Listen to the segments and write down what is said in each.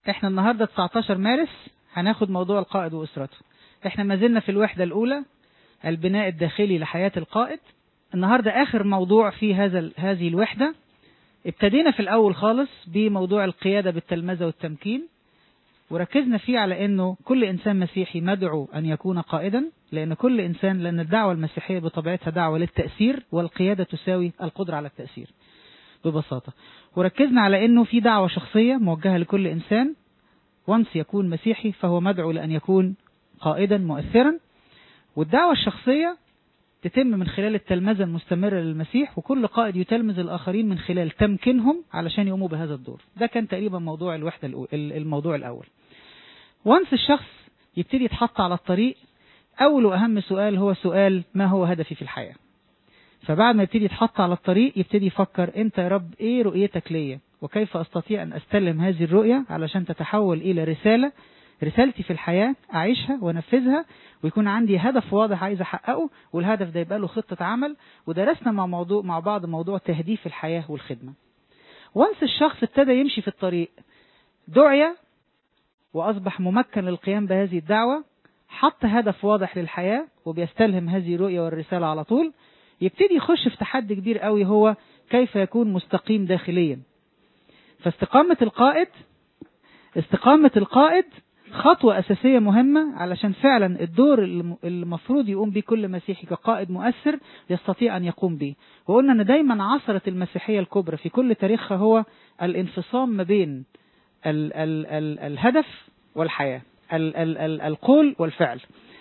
احنا النهاردة 19 مارس هناخد موضوع القائد وأسرته احنا ما زلنا في الوحدة الأولى البناء الداخلي لحياة القائد النهاردة آخر موضوع في هذا هذه الوحدة ابتدينا في الأول خالص بموضوع القيادة بالتلمذة والتمكين وركزنا فيه على أنه كل إنسان مسيحي مدعو أن يكون قائدا لأن كل إنسان لأن الدعوة المسيحية بطبيعتها دعوة للتأثير والقيادة تساوي القدرة على التأثير ببساطة وركزنا على أنه في دعوة شخصية موجهة لكل إنسان وانس يكون مسيحي فهو مدعو لأن يكون قائدا مؤثرا والدعوة الشخصية تتم من خلال التلمذة المستمرة للمسيح وكل قائد يتلمذ الآخرين من خلال تمكينهم علشان يقوموا بهذا الدور ده كان تقريبا موضوع الوحدة الموضوع الأول وانس الشخص يبتدي يتحط على الطريق أول وأهم سؤال هو سؤال ما هو هدفي في الحياة فبعد ما يبتدي يتحط على الطريق يبتدي يفكر انت يا رب ايه رؤيتك ليا وكيف استطيع ان استلم هذه الرؤية علشان تتحول الى رسالة رسالتي في الحياة أعيشها وأنفذها ويكون عندي هدف واضح عايز أحققه والهدف ده يبقى له خطة عمل ودرسنا مع موضوع مع بعض موضوع تهديف الحياة والخدمة. وانس الشخص ابتدى يمشي في الطريق دعي وأصبح ممكن للقيام بهذه الدعوة حط هدف واضح للحياة وبيستلهم هذه الرؤية والرسالة على طول يبتدي يخش في تحدي كبير قوي هو كيف يكون مستقيم داخليا فاستقامة القائد استقامة القائد خطوة أساسية مهمة علشان فعلا الدور المفروض يقوم به كل مسيحي كقائد مؤثر يستطيع أن يقوم به وقلنا أن دايما عصرت المسيحية الكبرى في كل تاريخها هو الانفصام ما بين ال ال ال الهدف والحياة ال ال ال القول والفعل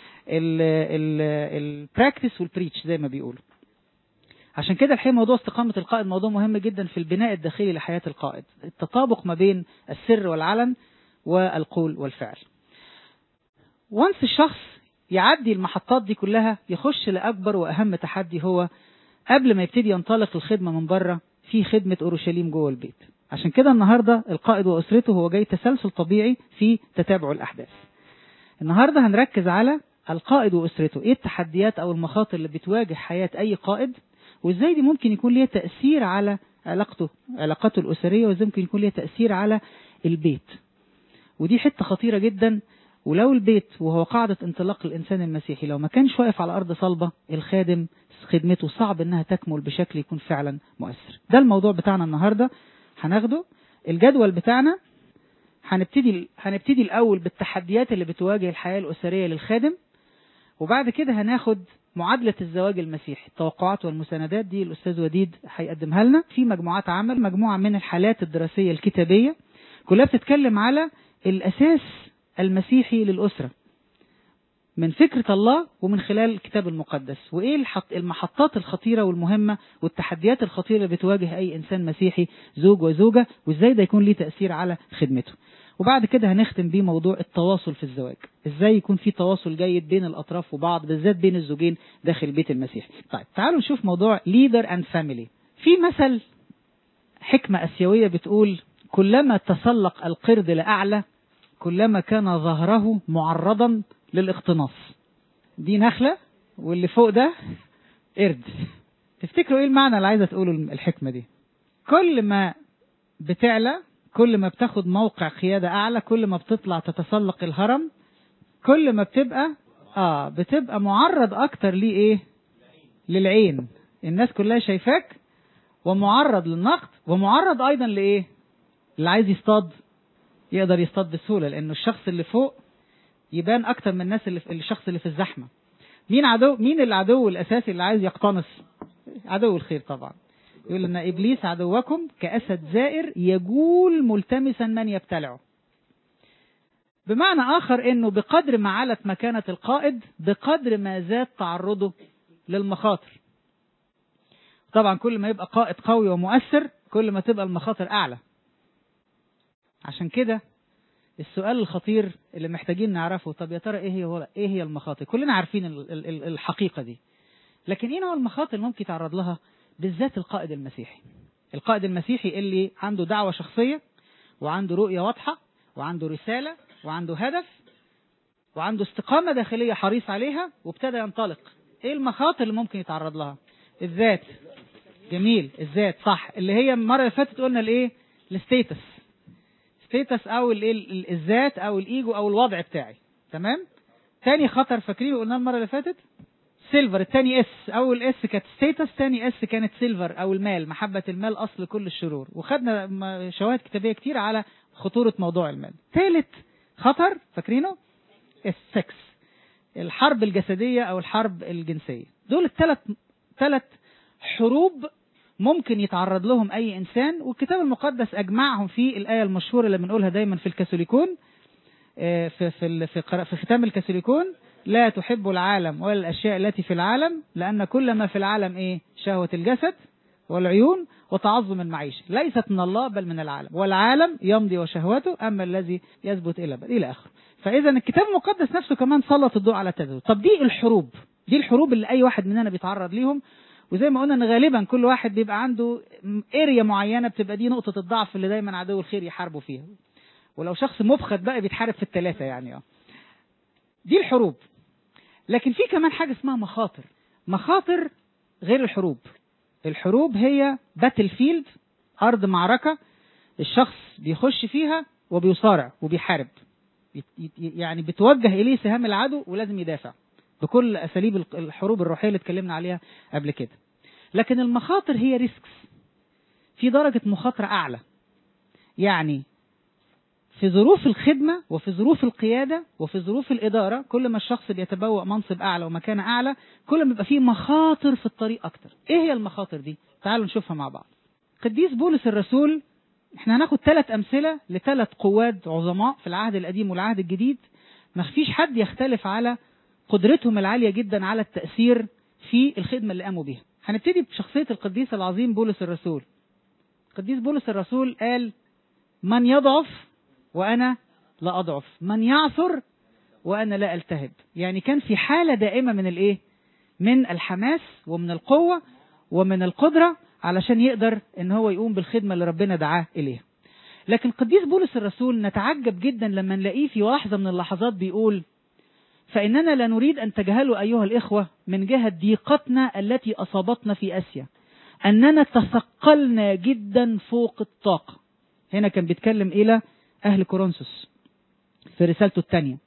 البراكتس والبريتش زي ما بيقولوا عشان كده الحقيقة موضوع استقامة القائد موضوع مهم جدا في البناء الداخلي لحياة القائد التطابق ما بين السر والعلن والقول والفعل وانس الشخص يعدي المحطات دي كلها يخش لأكبر وأهم تحدي هو قبل ما يبتدي ينطلق الخدمة من بره في خدمة أورشليم جوه البيت عشان كده النهاردة القائد وأسرته هو جاي تسلسل طبيعي في تتابع الأحداث النهاردة هنركز على القائد وأسرته إيه التحديات أو المخاطر اللي بتواجه حياة أي قائد وإزاي دي ممكن يكون ليها تأثير على علاقته علاقاته الأسرية وإزاي ممكن يكون ليها تأثير على البيت ودي حتة خطيرة جدا ولو البيت وهو قاعدة انطلاق الإنسان المسيحي لو ما كانش واقف على أرض صلبة الخادم خدمته صعب إنها تكمل بشكل يكون فعلا مؤثر ده الموضوع بتاعنا النهاردة هناخده الجدول بتاعنا هنبتدي هنبتدي الأول بالتحديات اللي بتواجه الحياة الأسرية للخادم وبعد كده هناخد معادلة الزواج المسيحي التوقعات والمساندات دي الأستاذ وديد هيقدمها لنا في مجموعات عمل مجموعة من الحالات الدراسية الكتابية كلها بتتكلم على الأساس المسيحي للأسرة من فكرة الله ومن خلال الكتاب المقدس وإيه المحطات الخطيرة والمهمة والتحديات الخطيرة اللي بتواجه أي إنسان مسيحي زوج وزوجة وإزاي ده يكون ليه تأثير على خدمته وبعد كده هنختم بيه موضوع التواصل في الزواج ازاي يكون في تواصل جيد بين الاطراف وبعض بالذات بين الزوجين داخل البيت المسيحي طيب تعالوا نشوف موضوع leader and family في مثل حكمة اسيوية بتقول كلما تسلق القرد لأعلى كلما كان ظهره معرضا للاقتناص دي نخلة واللي فوق ده قرد تفتكروا ايه المعنى اللي عايزة تقوله الحكمة دي كل ما بتعلى كل ما بتاخد موقع قيادة أعلى كل ما بتطلع تتسلق الهرم كل ما بتبقى اه بتبقى معرض أكتر ليه إيه؟ للعين الناس كلها شايفاك ومعرض للنقد ومعرض أيضا لإيه؟ اللي عايز يصطاد يقدر يصطاد بسهولة لأنه الشخص اللي فوق يبان أكتر من الناس اللي في الشخص اللي في الزحمة مين عدو مين العدو الأساسي اللي عايز يقتنص عدو الخير طبعا يقول ان ابليس عدوكم كاسد زائر يجول ملتمسا من يبتلعه بمعنى اخر انه بقدر ما علت مكانه القائد بقدر ما زاد تعرضه للمخاطر طبعا كل ما يبقى قائد قوي ومؤثر كل ما تبقى المخاطر اعلى عشان كده السؤال الخطير اللي محتاجين نعرفه طب يا ترى ايه هي ايه هي المخاطر كلنا عارفين الحقيقه دي لكن ايه نوع المخاطر اللي ممكن يتعرض لها بالذات القائد المسيحي القائد المسيحي اللي عنده دعوة شخصية وعنده رؤية واضحة وعنده رسالة وعنده هدف وعنده استقامة داخلية حريص عليها وابتدى ينطلق ايه المخاطر اللي ممكن يتعرض لها الذات جميل الذات صح اللي هي المرة اللي فاتت قلنا الايه الستيتس ستيتس او ال- ال- الذات او الايجو او الوضع بتاعي تمام تاني خطر فاكرينه قلناه المره اللي فاتت سيلفر التاني اس اول اس كانت ستيتس تاني اس كانت سيلفر او المال محبه المال اصل كل الشرور وخدنا م- شواهد كتابيه كتير على خطوره موضوع المال ثالث خطر فاكرينه السكس الحرب الجسديه او الحرب الجنسيه دول الثلاث ثلاث حروب ممكن يتعرض لهم اي انسان والكتاب المقدس اجمعهم في الايه المشهوره اللي بنقولها دايما في الكاثوليكون آه، في في ال- في قراءة- في ختام الكاثوليكون لا تحب العالم ولا الاشياء التي في العالم لان كل ما في العالم ايه شهوه الجسد والعيون وتعظم المعيشه ليست من الله بل من العالم والعالم يمضي وشهوته اما الذي يثبت الى بل الى اخره فاذا الكتاب المقدس نفسه كمان سلط الضوء على التزوج طب دي الحروب دي الحروب اللي اي واحد مننا بيتعرض ليهم وزي ما قلنا ان غالبا كل واحد بيبقى عنده اريا معينه بتبقى دي نقطه الضعف اللي دايما عدو الخير يحاربه فيها ولو شخص مفخد بقى بيتحارب في الثلاثه يعني اه دي الحروب لكن في كمان حاجه اسمها مخاطر مخاطر غير الحروب الحروب هي باتل فيلد ارض معركه الشخص بيخش فيها وبيصارع وبيحارب يت- يت- يعني بتوجه اليه سهام العدو ولازم يدافع بكل اساليب الق- الحروب الروحيه اللي اتكلمنا عليها قبل كده لكن المخاطر هي ريسكس في درجه مخاطره اعلى يعني في ظروف الخدمة وفي ظروف القيادة وفي ظروف الإدارة كل ما الشخص بيتبوأ منصب أعلى ومكانة أعلى كل ما بيبقى فيه مخاطر في الطريق أكتر إيه هي المخاطر دي؟ تعالوا نشوفها مع بعض قديس بولس الرسول احنا هناخد ثلاث أمثلة لثلاث قواد عظماء في العهد القديم والعهد الجديد ما فيش حد يختلف على قدرتهم العالية جدا على التأثير في الخدمة اللي قاموا بيها هنبتدي بشخصية القديس العظيم بولس الرسول قديس بولس الرسول قال من يضعف وأنا لا أضعف من يعثر وأنا لا ألتهب يعني كان في حالة دائمة من الإيه من الحماس ومن القوة ومن القدرة علشان يقدر ان هو يقوم بالخدمة اللي ربنا دعاه إليها لكن قديس بولس الرسول نتعجب جدا لما نلاقيه في لحظة من اللحظات بيقول فإننا لا نريد أن تجهلوا أيها الإخوة من جهة ضيقتنا التي أصابتنا في آسيا أننا تثقلنا جدا فوق الطاقة هنا كان بيتكلم إلى أهل كورنثوس في رسالته الثانية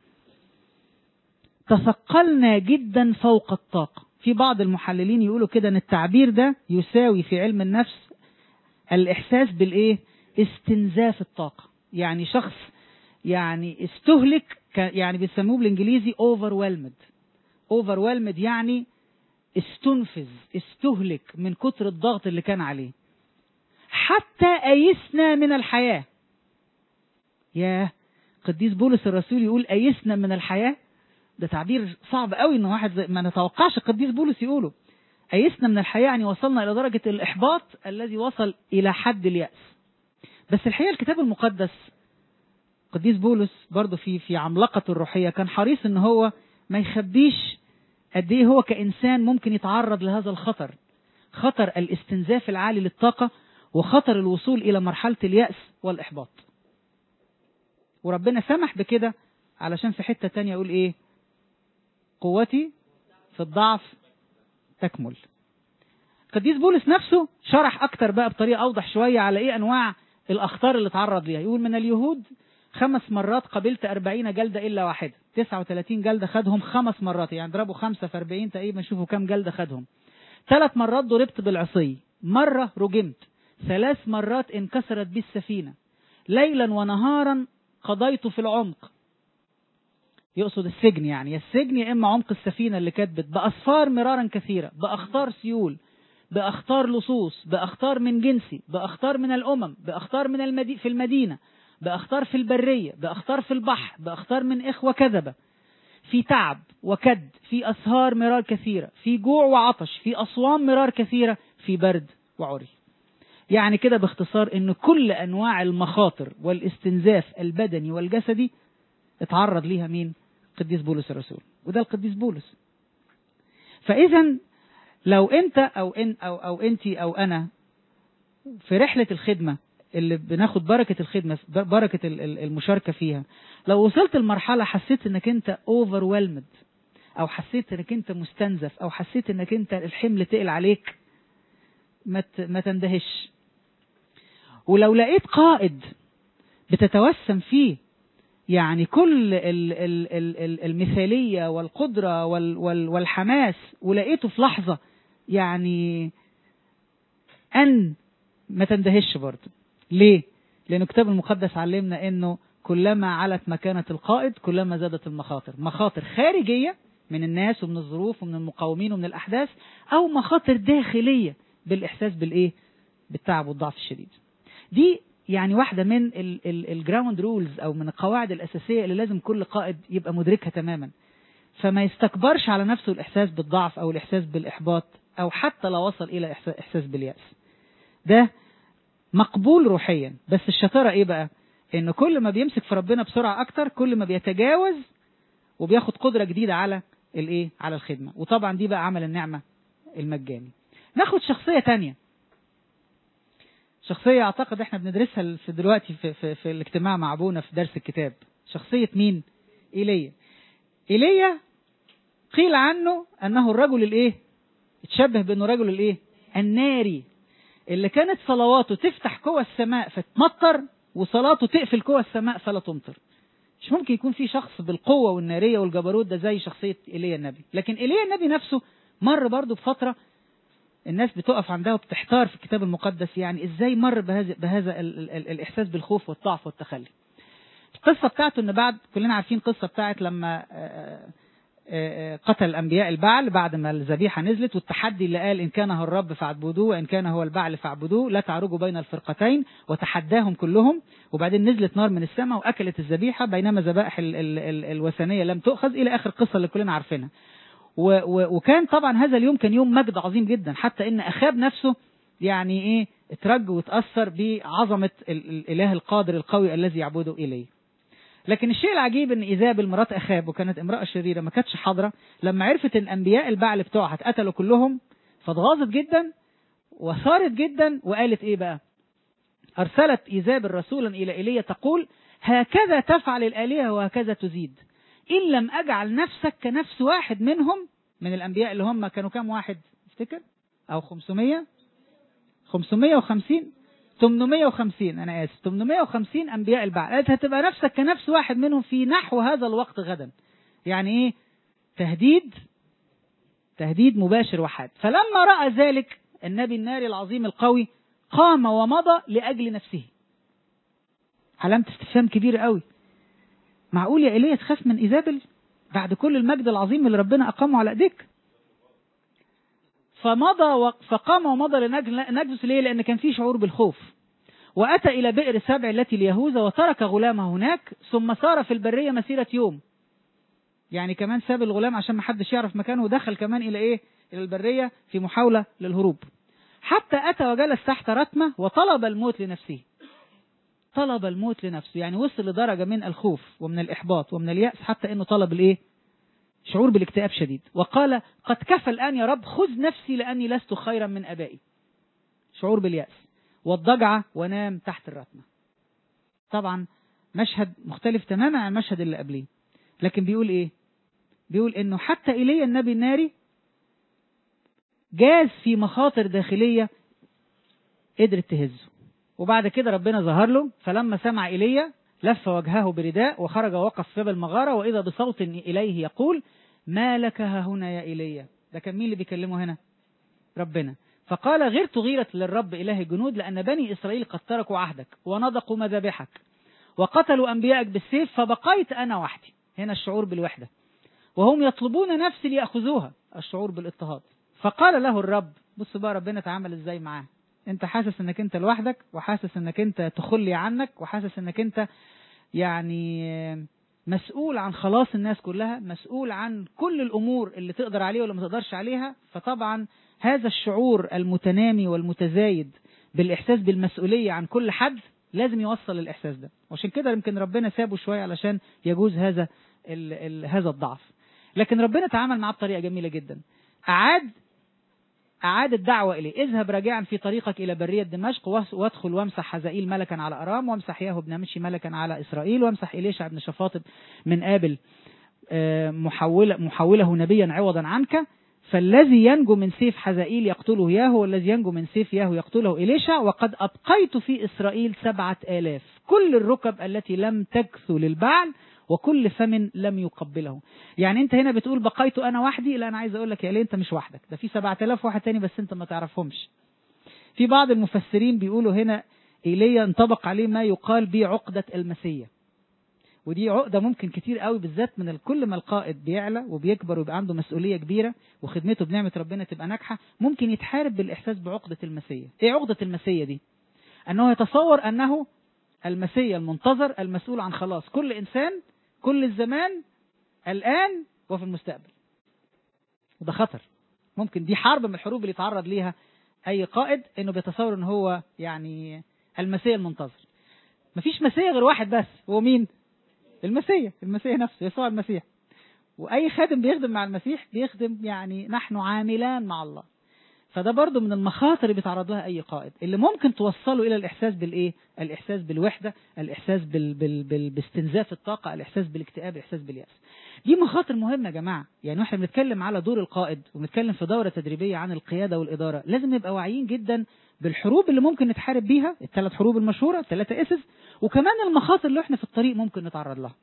تثقلنا جدا فوق الطاقة في بعض المحللين يقولوا كده ان التعبير ده يساوي في علم النفس الإحساس بالإيه استنزاف الطاقة يعني شخص يعني استهلك يعني بيسموه بالإنجليزي overwhelmed overwhelmed يعني استنفذ استهلك من كتر الضغط اللي كان عليه حتى أيسنا من الحياة ياه قديس بولس الرسول يقول أيسنا من الحياة ده تعبير صعب قوي ان واحد زي ما نتوقعش قديس بولس يقوله أيسنا من الحياة يعني وصلنا إلى درجة الإحباط الذي وصل إلى حد اليأس بس الحقيقة الكتاب المقدس قديس بولس برضه في في عملقته الروحية كان حريص ان هو ما يخبيش قد ايه هو كإنسان ممكن يتعرض لهذا الخطر خطر الاستنزاف العالي للطاقة وخطر الوصول إلى مرحلة اليأس والإحباط وربنا سمح بكده علشان في حتة تانية يقول ايه قوتي في الضعف تكمل قديس بولس نفسه شرح اكتر بقى بطريقة اوضح شوية على ايه انواع الاخطار اللي تعرض ليها يقول من اليهود خمس مرات قبلت أربعين جلدة إلا واحدة تسعة وثلاثين جلدة خدهم خمس مرات يعني ضربوا خمسة في أربعين تقريبا شوفوا كام جلدة خدهم ثلاث مرات ضربت بالعصي مرة رجمت ثلاث مرات انكسرت بي السفينة ليلا ونهارا قضيت في العمق يقصد السجن يعني يا السجن يا إما عمق السفينة اللي كاتبت بأصفار مرارا كثيرة بأخطار سيول بأخطار لصوص بأخطار من جنسي بأخطار من الأمم بأخطار من المدي في المدينة بأخطار في البرية بأخطار في البحر بأخطار من إخوة كذبة في تعب وكد في أسهار مرار كثيرة في جوع وعطش في أصوام مرار كثيرة في برد وعري يعني كده باختصار ان كل انواع المخاطر والاستنزاف البدني والجسدي اتعرض ليها مين قديس بولس الرسول وده القديس بولس فاذا لو انت او ان او او انت او انا في رحله الخدمه اللي بناخد بركه الخدمه بركه المشاركه فيها لو وصلت لمرحله حسيت انك انت overwhelmed او حسيت انك انت مستنزف او حسيت انك انت الحمل تقل عليك ما ما تندهش ولو لقيت قائد بتتوسم فيه يعني كل ال ال ال ال المثالية والقدرة وال وال والحماس ولقيته في لحظة يعني أن ما تندهش برضه ليه؟ لأن الكتاب المقدس علمنا أنه كلما علت مكانة القائد كلما زادت المخاطر مخاطر خارجية من الناس ومن الظروف ومن المقاومين ومن الأحداث أو مخاطر داخلية بالإحساس بالإيه؟ بالتعب والضعف الشديد دي يعني واحدة من الجراوند رولز أو من القواعد الأساسية اللي لازم كل قائد يبقى مدركها تماما فما يستكبرش على نفسه الإحساس بالضعف أو الإحساس بالإحباط أو حتى لو وصل إلى إحساس باليأس ده مقبول روحيا بس الشطارة إيه بقى إنه كل ما بيمسك في ربنا بسرعة أكتر كل ما بيتجاوز وبياخد قدرة جديدة على الإيه على الخدمة وطبعا دي بقى عمل النعمة المجاني ناخد شخصية تانية شخصية أعتقد إحنا بندرسها في دلوقتي في, في, في الاجتماع مع أبونا في درس الكتاب شخصية مين؟ إيليا إيليا قيل عنه أنه الرجل الإيه؟ اتشبه بأنه رجل الإيه؟ الناري اللي كانت صلواته تفتح قوى السماء فتمطر وصلاته تقفل قوى السماء فلا تمطر مش ممكن يكون في شخص بالقوة والنارية والجبروت ده زي شخصية إيليا النبي لكن إيليا النبي نفسه مر برضه بفترة الناس بتقف عندها وبتحتار في الكتاب المقدس يعني ازاي مر بهذا بهذا ال ال ال الاحساس بالخوف والضعف والتخلي. القصه بتاعته ان بعد كلنا عارفين القصه بتاعت لما قتل انبياء البعل بعد ما الذبيحه نزلت والتحدي اللي قال ان كان هو الرب فاعبدوه وان كان هو البعل فاعبدوه لا تعرجوا بين الفرقتين وتحداهم كلهم وبعدين نزلت نار من السماء واكلت الذبيحه بينما ذبائح ال ال ال الوثنيه لم تؤخذ الى اخر القصه اللي كلنا عارفينها. و و وكان طبعا هذا اليوم كان يوم مجد عظيم جدا حتى ان اخاب نفسه يعني ايه اترج وتاثر بعظمه الاله القادر القوي الذي يعبده اليه. لكن الشيء العجيب ان ايزابل مرات اخاب وكانت امراه شريره ما كانتش حاضره لما عرفت ان انبياء البعل بتوعها اتقتلوا كلهم فاتغاظت جدا وثارت جدا وقالت ايه بقى؟ ارسلت ايزابل رسولا الى ايليا تقول هكذا تفعل الالهه وهكذا تزيد. إن لم أجعل نفسك كنفس واحد منهم من الأنبياء اللي هم كانوا كام واحد افتكر أو 500 550 850 أنا آسف 850 أنبياء البعل قالت هتبقى نفسك كنفس واحد منهم في نحو هذا الوقت غدا يعني إيه تهديد تهديد مباشر وحاد فلما رأى ذلك النبي الناري العظيم القوي قام ومضى لأجل نفسه علامة استفهام كبيرة قوي معقول يا ايليا تخاف من ايزابل بعد كل المجد العظيم اللي ربنا اقامه على ايديك فمضى و... فقام ومضى لنجلس ليه لان كان في شعور بالخوف واتى الى بئر سبع التي ليهوذا وترك غلامه هناك ثم سار في البريه مسيره يوم يعني كمان ساب الغلام عشان ما حدش يعرف مكانه ودخل كمان الى ايه الى البريه في محاوله للهروب حتى اتى وجلس تحت رتمه وطلب الموت لنفسه طلب الموت لنفسه يعني وصل لدرجة من الخوف ومن الإحباط ومن اليأس حتى أنه طلب الإيه شعور بالاكتئاب شديد وقال قد كفى الآن يا رب خذ نفسي لأني لست خيرا من أبائي شعور باليأس والضجعة ونام تحت الرتمة طبعا مشهد مختلف تماما عن المشهد اللي قبليه لكن بيقول ايه بيقول انه حتى ايليا النبي الناري جاز في مخاطر داخلية قدرت تهزه وبعد كده ربنا ظهر له فلما سمع ايليا لف وجهه برداء وخرج ووقف في باب المغارة وإذا بصوت إليه يقول ما لك ها هنا يا إيليا ده كان مين اللي بيكلمه هنا ربنا فقال غيرت غيرة للرب إله الجنود لأن بني إسرائيل قد تركوا عهدك ونضقوا مذابحك وقتلوا أنبيائك بالسيف فبقيت أنا وحدي هنا الشعور بالوحدة وهم يطلبون نفسي ليأخذوها الشعور بالاضطهاد فقال له الرب بص بقى ربنا تعامل ازاي معاه انت حاسس انك انت لوحدك وحاسس انك انت تخلي عنك وحاسس انك انت يعني مسؤول عن خلاص الناس كلها مسؤول عن كل الامور اللي تقدر عليها ولا ما تقدرش عليها فطبعا هذا الشعور المتنامي والمتزايد بالاحساس بالمسؤوليه عن كل حد لازم يوصل الاحساس ده وعشان كده يمكن ربنا سابه شويه علشان يجوز هذا ال ال هذا الضعف لكن ربنا تعامل معاه بطريقه جميله جدا اعاد أعاد الدعوة إليه اذهب راجعا في طريقك إلى برية دمشق وادخل وامسح حزائيل ملكا على أرام وامسح ياهو بن مشي ملكا على إسرائيل وامسح إليشع بن شفاطب من آبل محولة محوله نبيا عوضا عنك فالذي ينجو من سيف حزائيل يقتله ياهو والذي ينجو من سيف ياهو يقتله إليشع وقد أبقيت في إسرائيل سبعة آلاف كل الركب التي لم تكثو للبعل وكل فم لم يقبله يعني انت هنا بتقول بقيت انا وحدي لا انا عايز اقول لك يا ليه انت مش وحدك ده في 7000 واحد تاني بس انت ما تعرفهمش في بعض المفسرين بيقولوا هنا ايليا انطبق عليه ما يقال به عقدة المسية ودي عقدة ممكن كتير قوي بالذات من كل ما القائد بيعلى وبيكبر ويبقى عنده مسؤولية كبيرة وخدمته بنعمة ربنا تبقى ناجحة ممكن يتحارب بالإحساس بعقدة المسية ايه عقدة المسية دي انه يتصور انه المسيا المنتظر المسؤول عن خلاص كل انسان كل الزمان الان وفي المستقبل وده خطر ممكن دي حرب من الحروب اللي يتعرض ليها اي قائد انه بيتصور ان هو يعني المسيا المنتظر مفيش مسيا غير واحد بس هو مين المسيا المسيا نفسه يسوع المسيح واي خادم بيخدم مع المسيح بيخدم يعني نحن عاملان مع الله فده برضو من المخاطر اللي بيتعرض لها اي قائد اللي ممكن توصله الى الاحساس بالايه الاحساس بالوحده الاحساس بال... بال... بال... باستنزاف الطاقه الاحساس بالاكتئاب الاحساس بالياس دي مخاطر مهمه يا جماعه يعني واحنا بنتكلم على دور القائد وبنتكلم في دوره تدريبيه عن القياده والاداره لازم نبقى واعيين جدا بالحروب اللي ممكن نتحارب بيها الثلاث حروب المشهوره الثلاثه اسس وكمان المخاطر اللي احنا في الطريق ممكن نتعرض لها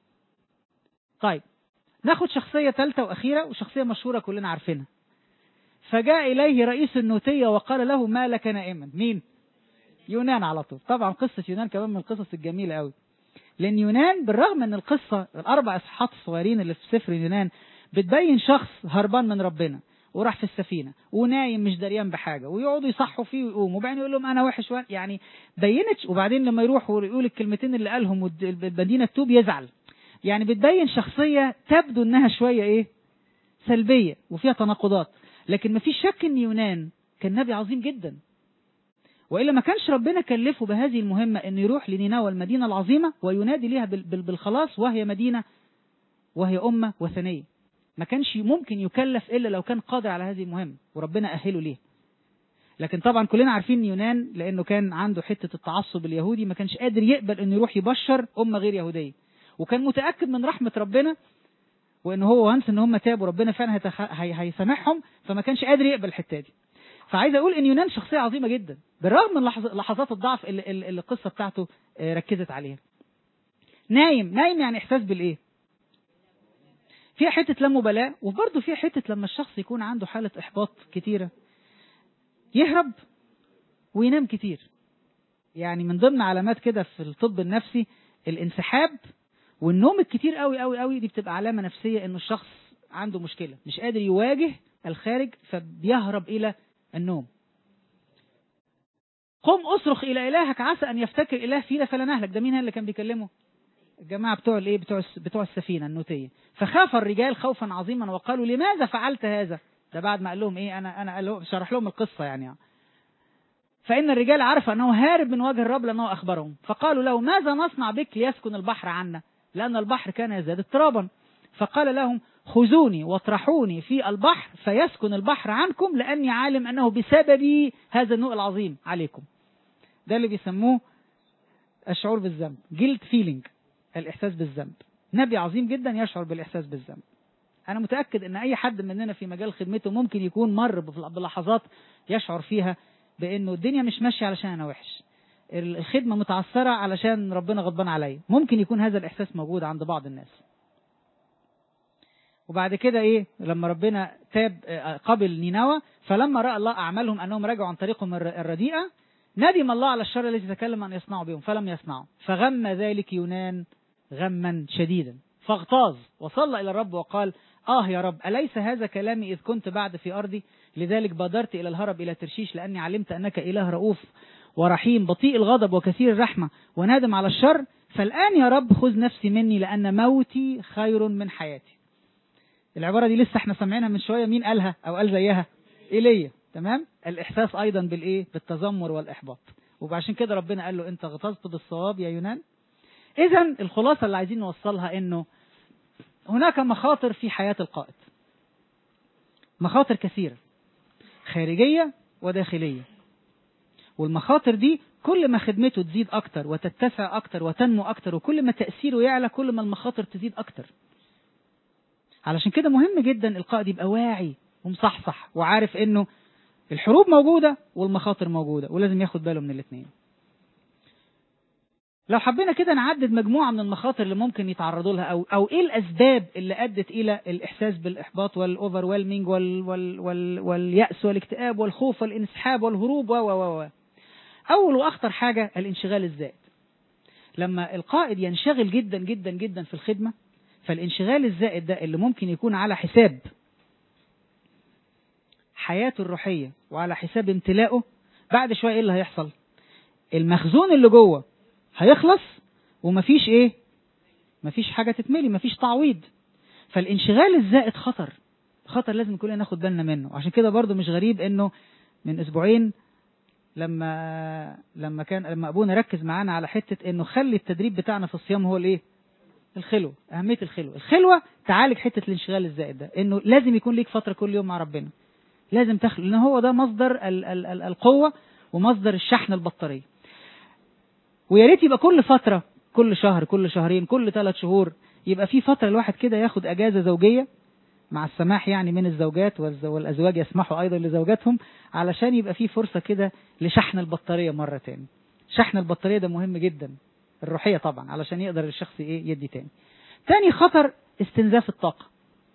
طيب ناخد شخصيه ثالثه واخيره وشخصيه مشهوره كلنا عارفينها فجاء إليه رئيس النوتية وقال له ما لك نائما مين يونان على طول طبعا قصة يونان كمان من القصص الجميلة قوي لأن يونان بالرغم أن القصة الأربع إصحاحات الصغيرين اللي في سفر يونان بتبين شخص هربان من ربنا وراح في السفينة ونايم مش دريان بحاجة ويقعدوا يصحوا فيه ويقوموا وبعدين يقول لهم أنا وحش يعني بينت وبعدين لما يروح ويقول الكلمتين اللي قالهم والمدينة تتوب يزعل يعني بتبين شخصية تبدو إنها شوية إيه سلبية وفيها تناقضات لكن ما فيش شك ان يونان كان نبي عظيم جدا والا ما كانش ربنا كلفه بهذه المهمه انه يروح لنينوى المدينه العظيمه وينادي لها بالخلاص وهي مدينه وهي امه وثنيه ما كانش ممكن يكلف الا لو كان قادر على هذه المهمه وربنا اهله ليه لكن طبعا كلنا عارفين يونان لانه كان عنده حته التعصب اليهودي ما كانش قادر يقبل انه يروح يبشر امه غير يهوديه وكان متاكد من رحمه ربنا وان هو وانس ان هم تابوا ربنا فعلا هيتخ... هي... هيسامحهم فما كانش قادر يقبل الحته دي فعايز اقول ان يونان شخصيه عظيمه جدا بالرغم من لحظ... لحظات الضعف اللي... اللي القصه بتاعته ركزت عليها نايم نايم يعني احساس بالايه فيها حته لا مبالاه وبرضه فيها حته لما الشخص يكون عنده حاله احباط كتيره يهرب وينام كتير يعني من ضمن علامات كده في الطب النفسي الانسحاب والنوم الكتير قوي قوي قوي دي بتبقى علامه نفسيه انه الشخص عنده مشكله مش قادر يواجه الخارج فبيهرب الى النوم قم اصرخ الى الهك عسى ان يفتكر اله فينا فلا نهلك ده مين اللي كان بيكلمه الجماعه بتوع الايه بتوع بتوع السفينه النوتيه فخاف الرجال خوفا عظيما وقالوا لماذا فعلت هذا ده بعد ما قال لهم ايه انا انا قال لهم شرح لهم القصه يعني فإن الرجال عرف أنه هارب من وجه الرب لأنه أخبرهم فقالوا له ماذا نصنع بك ليسكن البحر عنا لأن البحر كان يزداد اضطرابا فقال لهم خذوني واطرحوني في البحر فيسكن البحر عنكم لأني عالم أنه بسببي هذا النوء العظيم عليكم ده اللي بيسموه الشعور بالذنب جيلت فيلينج الإحساس بالذنب نبي عظيم جدا يشعر بالإحساس بالذنب أنا متأكد أن أي حد مننا في مجال خدمته ممكن يكون مر بلحظات يشعر فيها بأنه الدنيا مش ماشية علشان أنا وحش الخدمة متعثرة علشان ربنا غضبان عليا ممكن يكون هذا الإحساس موجود عند بعض الناس وبعد كده إيه لما ربنا تاب قبل نينوى فلما رأى الله أعمالهم أنهم رجعوا عن طريقهم الرديئة ندم الله على الشر الذي تكلم أن يصنعوا بهم فلم يصنعوا فغم ذلك يونان غما شديدا فاغتاظ وصلى إلى الرب وقال آه يا رب أليس هذا كلامي إذ كنت بعد في أرضي لذلك بادرت إلى الهرب إلى ترشيش لأني علمت أنك إله رؤوف ورحيم بطيء الغضب وكثير الرحمة ونادم على الشر فالآن يا رب خذ نفسي مني لأن موتي خير من حياتي العبارة دي لسه احنا سامعينها من شوية مين قالها أو قال زيها إيليا تمام الإحساس أيضا بالإيه بالتذمر والإحباط وعشان كده ربنا قال له أنت غطست بالصواب يا يونان إذا الخلاصة اللي عايزين نوصلها إنه هناك مخاطر في حياة القائد مخاطر كثيرة خارجية وداخلية والمخاطر دي كل ما خدمته تزيد أكتر وتتسع أكتر وتنمو أكتر وكل ما تأثيره يعلى كل ما المخاطر تزيد أكتر علشان كده مهم جدا القائد يبقى واعي ومصحصح وعارف انه الحروب موجودة والمخاطر موجودة ولازم ياخد باله من الاثنين لو حبينا كده نعدد مجموعة من المخاطر اللي ممكن يتعرضوا لها أو أو إيه الأسباب اللي أدت إلى الإحساس بالإحباط والأوفر ويلمينج وال وال وال واليأس والاكتئاب والخوف والانسحاب والهروب و و و أول وأخطر حاجة الانشغال الزائد لما القائد ينشغل جدا جدا جدا في الخدمة فالانشغال الزائد ده اللي ممكن يكون على حساب حياته الروحية وعلى حساب امتلاءه بعد شوية ايه اللي هيحصل المخزون اللي جوه هيخلص ومفيش ايه مفيش حاجة تتملي مفيش تعويض فالانشغال الزائد خطر خطر لازم كلنا ناخد بالنا منه عشان كده برضو مش غريب انه من اسبوعين لما لما كان لما ابونا ركز معانا على حته انه خلي التدريب بتاعنا في الصيام هو الايه الخلوه اهميه الخلوه الخلوه تعالج حته الانشغال الزائد ده انه لازم يكون ليك فتره كل يوم مع ربنا لازم تخلو لان هو ده مصدر ال ال ال القوه ومصدر الشحن البطاريه ويا ريت يبقى كل فتره كل شهر كل شهرين كل ثلاث شهور يبقى في فتره الواحد كده ياخد اجازه زوجيه مع السماح يعني من الزوجات والازواج يسمحوا ايضا لزوجاتهم علشان يبقى في فرصه كده لشحن البطاريه مره تاني شحن البطاريه ده مهم جدا الروحيه طبعا علشان يقدر الشخص ايه يدي تاني تاني خطر استنزاف الطاقه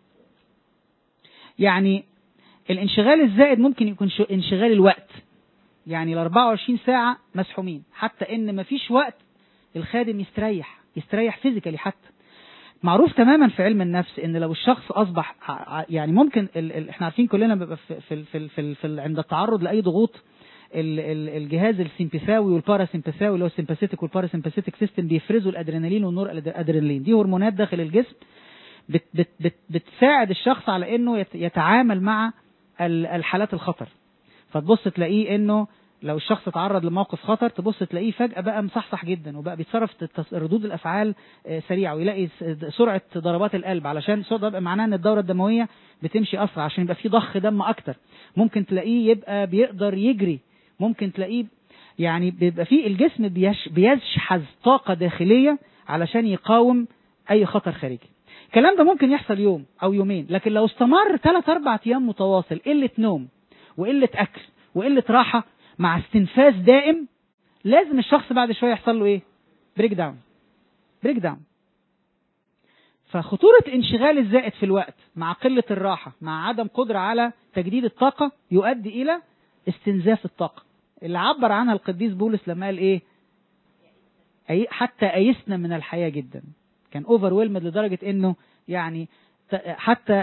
يعني الانشغال الزائد ممكن يكون انشغال الوقت يعني ال 24 ساعه مسحومين حتى ان مفيش وقت الخادم يستريح يستريح فيزيكالي حتى معروف تماما في علم النفس ان لو الشخص اصبح يعني ممكن ال ال احنا عارفين كلنا بيبقى في في في, في, في عند التعرض لاي ضغوط ال ال الجهاز السيمباثاوي والباراسيمباثاوي اللي هو السيمباثيتك والباراسيمباثيتك سيستم بيفرزوا الادرينالين والنور الادرينالين دي هرمونات داخل الجسم بت بت بت بتساعد الشخص على انه يتعامل مع الحالات الخطر فتبص تلاقيه انه لو الشخص اتعرض لموقف خطر تبص تلاقيه فجأة بقى مصحصح جدا وبقى بيتصرف ردود الأفعال سريعة ويلاقي سرعة ضربات القلب علشان ده بقى معناه إن الدورة الدموية بتمشي أسرع عشان يبقى في ضخ دم أكتر ممكن تلاقيه يبقى بيقدر يجري ممكن تلاقيه يعني بيبقى فيه الجسم بيش بيشحذ طاقة داخلية علشان يقاوم أي خطر خارجي الكلام ده ممكن يحصل يوم أو يومين لكن لو استمر 3 4 أيام متواصل قلة نوم وقلة أكل وقلة راحة مع استنفاذ دائم لازم الشخص بعد شويه يحصل له ايه؟ بريك داون بريك داون فخطورة انشغال الزائد في الوقت مع قلة الراحة مع عدم قدرة على تجديد الطاقة يؤدي إلى استنزاف الطاقة اللي عبر عنها القديس بولس لما قال إيه حتى أيسنا من الحياة جدا كان اوفر ويلمد لدرجة إنه يعني حتى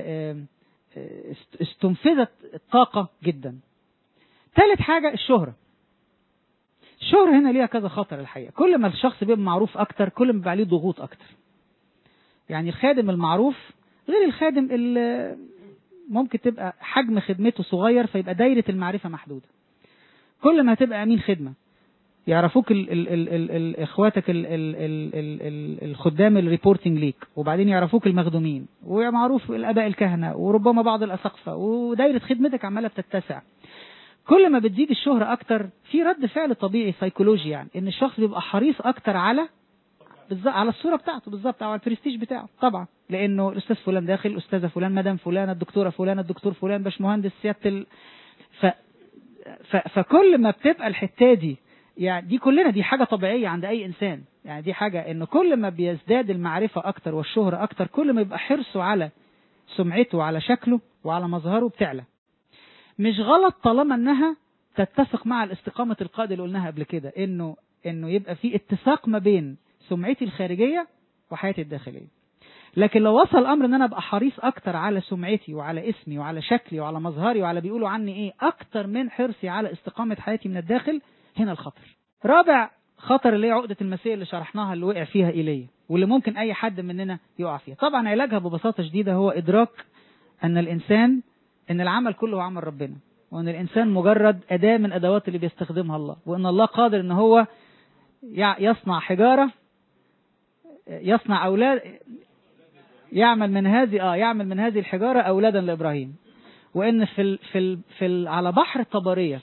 استنفذت الطاقة جدا ثالث حاجة الشهرة الشهرة هنا ليها كذا خطر الحقيقة كل ما الشخص بيبقى معروف أكتر كل ما بيبقى عليه ضغوط أكتر يعني الخادم المعروف غير الخادم اللي ممكن تبقى حجم خدمته صغير فيبقى دايرة المعرفة محدودة كل ما هتبقى أمين خدمة يعرفوك ال ال ال ال ال اخواتك ال ال ال ال ال الخدام الريبورتنج ليك وبعدين يعرفوك المخدومين ومعروف الاباء الكهنه وربما بعض الاساقفه ودايره خدمتك عماله بتتسع كل ما بتزيد الشهرة أكتر في رد فعل طبيعي سيكولوجي يعني إن الشخص بيبقى حريص أكتر على بالظبط على الصورة بتاعته بالظبط أو على البرستيج بتاعه طبعا لأنه الأستاذ فلان داخل الأستاذة فلان مدام فلان الدكتورة فلان الدكتور فلان باشمهندس سيادة ال... ف... ف... فكل ما بتبقى الحتة دي يعني دي كلنا دي حاجة طبيعية عند أي إنسان يعني دي حاجة إن كل ما بيزداد المعرفة أكتر والشهرة أكتر كل ما يبقى حرصه على سمعته وعلى شكله وعلى مظهره بتعلى مش غلط طالما انها تتفق مع الاستقامة القائد اللي قلناها قبل كده انه انه يبقى في اتساق ما بين سمعتي الخارجية وحياتي الداخلية لكن لو وصل الامر ان انا ابقى حريص اكتر على سمعتي وعلى اسمي وعلى شكلي وعلى مظهري وعلى بيقولوا عني ايه اكتر من حرصي على استقامة حياتي من الداخل هنا الخطر رابع خطر اللي هي عقدة المسيح اللي شرحناها اللي وقع فيها إيليا واللي ممكن أي حد مننا يقع فيها طبعا علاجها ببساطة شديدة هو إدراك أن الإنسان ان العمل كله هو عمل ربنا وان الانسان مجرد اداه من ادوات اللي بيستخدمها الله وان الله قادر ان هو يصنع حجاره يصنع اولاد يعمل من هذه اه يعمل من هذه الحجاره اولادا لابراهيم وان في ال في ال في ال على بحر طبريه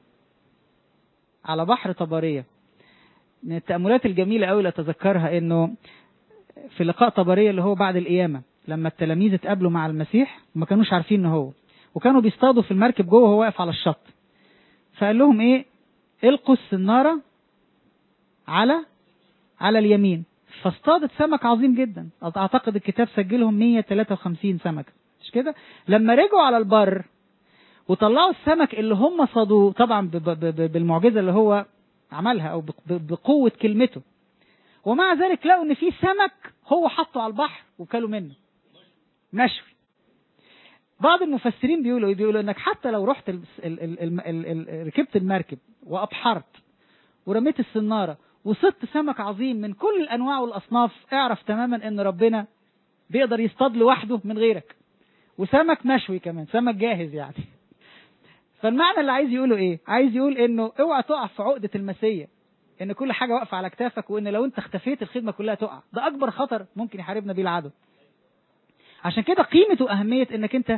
على بحر طبريه من التاملات الجميله قوي اللي اتذكرها انه في لقاء طبريه اللي هو بعد القيامه لما التلاميذ اتقابلوا مع المسيح وما كانوش عارفين ان هو وكانوا بيصطادوا في المركب جوه وهو واقف على الشط فقال لهم ايه القوا السناره على على اليمين فاصطادت سمك عظيم جدا اعتقد الكتاب سجلهم 153 سمكه مش كده لما رجعوا على البر وطلعوا السمك اللي هم صادوه طبعا ب- ب- ب- بالمعجزه اللي هو عملها او بق- ب- بقوه كلمته ومع ذلك لقوا ان في سمك هو حطه على البحر وكلوا منه مشوي بعض المفسرين بيقولوا إيه؟ بيقولوا انك حتى لو رحت ال ال ال ال ال ال ركبت المركب وابحرت ورميت السناره وصدت سمك عظيم من كل الانواع والاصناف اعرف تماما ان ربنا بيقدر يصطاد لوحده من غيرك وسمك مشوي كمان سمك جاهز يعني فالمعنى اللي عايز يقوله ايه عايز يقول انه اوعى تقع في عقده المسيه ان كل حاجه واقفه على كتافك وان لو انت اختفيت الخدمه كلها تقع ده اكبر خطر ممكن يحاربنا بيه العدو عشان كده قيمه واهميه انك انت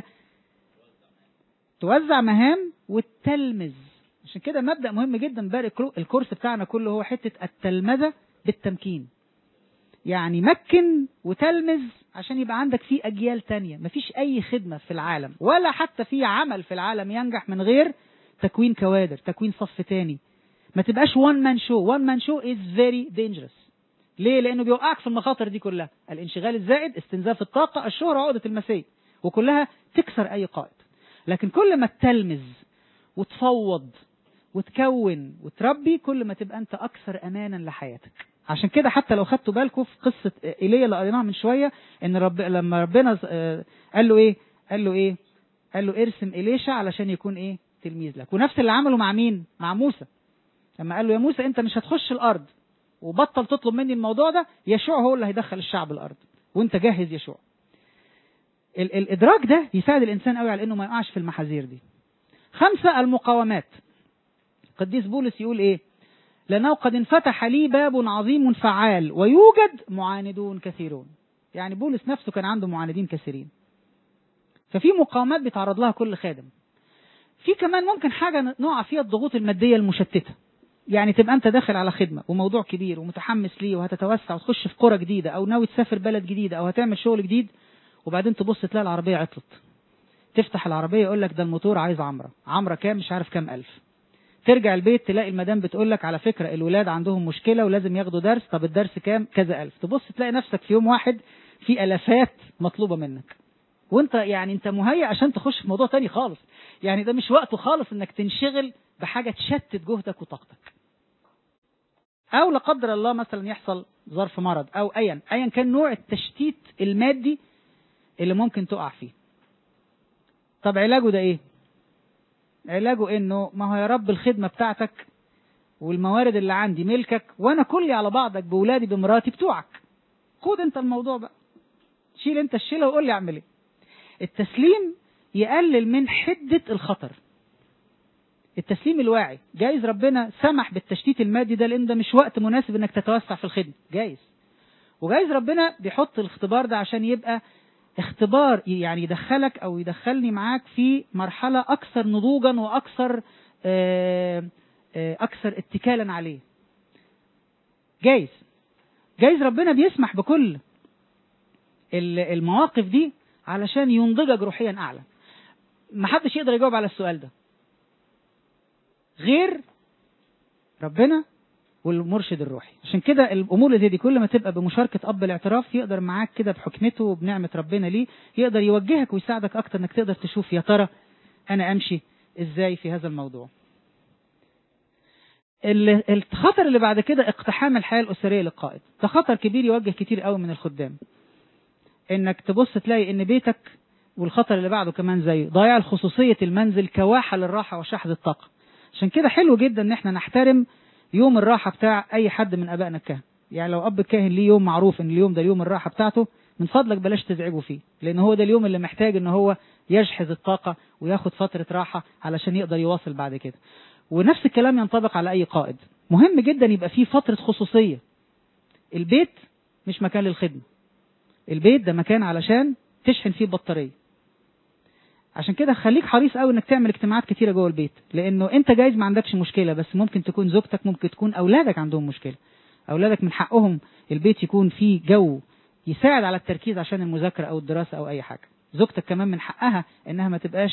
توزع مهام وتلمذ عشان كده مبدا مهم جدا باقي الكرو- الكورس بتاعنا كله هو حته التلمذه بالتمكين يعني مكن وتلمذ عشان يبقى عندك في اجيال تانية مفيش اي خدمه في العالم ولا حتى في عمل في العالم ينجح من غير تكوين كوادر تكوين صف تاني ما تبقاش وان مان شو وان مان شو از فيري دينجرس ليه لانه بيوقعك في المخاطر دي كلها الانشغال الزائد استنزاف الطاقه الشهره عقده المسيح وكلها تكسر اي قائد لكن كل ما تلمذ وتفوض وتكون وتربي كل ما تبقى انت اكثر امانا لحياتك عشان كده حتى لو خدتوا بالكم في قصه ايليا اللي قريناها من شويه ان رب لما ربنا آه، قال له ايه قال له ايه قال له ارسم اليشا علشان يكون ايه تلميذ لك ونفس اللي عمله مع مين مع موسى لما قال له يا موسى انت مش هتخش الارض وبطل تطلب مني الموضوع ده يشوع هو اللي هيدخل الشعب الارض وانت جهز يشوع ال- الادراك ده يساعد الانسان قوي على انه ما يقعش في المحاذير دي خمسه المقاومات قديس بولس يقول ايه لانه قد انفتح لي باب عظيم فعال ويوجد معاندون كثيرون يعني بولس نفسه كان عنده معاندين كثيرين ففي مقاومات بيتعرض لها كل خادم في كمان ممكن حاجه نقع فيها الضغوط الماديه المشتته يعني تبقى انت داخل على خدمه وموضوع كبير ومتحمس ليه وهتتوسع وتخش في قرى جديده او ناوي تسافر بلد جديده او هتعمل شغل جديد وبعدين تبص تلاقي العربيه عطلت تفتح العربيه يقول لك ده الموتور عايز عمره عمره كام مش عارف كام الف ترجع البيت تلاقي المدام بتقول لك على فكره الولاد عندهم مشكله ولازم ياخدوا درس طب الدرس كام كذا الف تبص تلاقي نفسك في يوم واحد في الافات مطلوبه منك وانت يعني انت مهيأ عشان تخش في موضوع تاني خالص يعني ده مش وقته خالص انك تنشغل بحاجه تشتت جهدك وطاقتك او لا قدر الله مثلا يحصل ظرف مرض او ايا ايا كان نوع التشتيت المادي اللي ممكن تقع فيه طب علاجه ده ايه علاجه انه ما هو يا رب الخدمه بتاعتك والموارد اللي عندي ملكك وانا كلي على بعضك بولادي بمراتي بتوعك خد انت الموضوع بقى شيل انت الشيله وقول لي اعمل ايه التسليم يقلل من حده الخطر التسليم الواعي جايز ربنا سمح بالتشتيت المادي ده لان ده مش وقت مناسب انك تتوسع في الخدمه جايز وجايز ربنا بيحط الاختبار ده عشان يبقى اختبار يعني يدخلك او يدخلني معاك في مرحله اكثر نضوجا واكثر آه، آه، اكثر اتكالا عليه جايز جايز ربنا بيسمح بكل ال- المواقف دي علشان ينضجك روحيا اعلى محدش يقدر يجاوب على السؤال ده غير ربنا والمرشد الروحي عشان كده الامور اللي زي دي كل ما تبقى بمشاركه اب الاعتراف يقدر معاك كده بحكمته وبنعمه ربنا ليه يقدر يوجهك ويساعدك اكتر انك تقدر تشوف يا ترى انا امشي ازاي في هذا الموضوع ال- الخطر اللي بعد كده اقتحام الحياه الاسريه للقائد ده خطر كبير يوجه كتير قوي من الخدام انك تبص تلاقي ان بيتك والخطر اللي بعده كمان زيه ضياع الخصوصيه المنزل كواحه للراحه وشحذ الطاقه عشان كده حلو جدا ان احنا نحترم يوم الراحه بتاع اي حد من ابائنا الكهنه يعني لو اب الكاهن ليه يوم معروف ان اليوم ده اليوم الراحه بتاعته من فضلك بلاش تزعجه فيه لان هو ده اليوم اللي محتاج ان هو يجحذ الطاقه وياخد فتره راحه علشان يقدر يواصل بعد كده ونفس الكلام ينطبق على اي قائد مهم جدا يبقى فيه فتره خصوصيه البيت مش مكان للخدمه البيت ده مكان علشان تشحن فيه بطاريه عشان كده خليك حريص قوي انك تعمل اجتماعات كتيره جوه البيت لانه انت جايز ما عندكش مشكله بس ممكن تكون زوجتك ممكن تكون اولادك عندهم مشكله اولادك من حقهم البيت يكون فيه جو يساعد على التركيز عشان المذاكره او الدراسه او اي حاجه زوجتك كمان من حقها انها ما تبقاش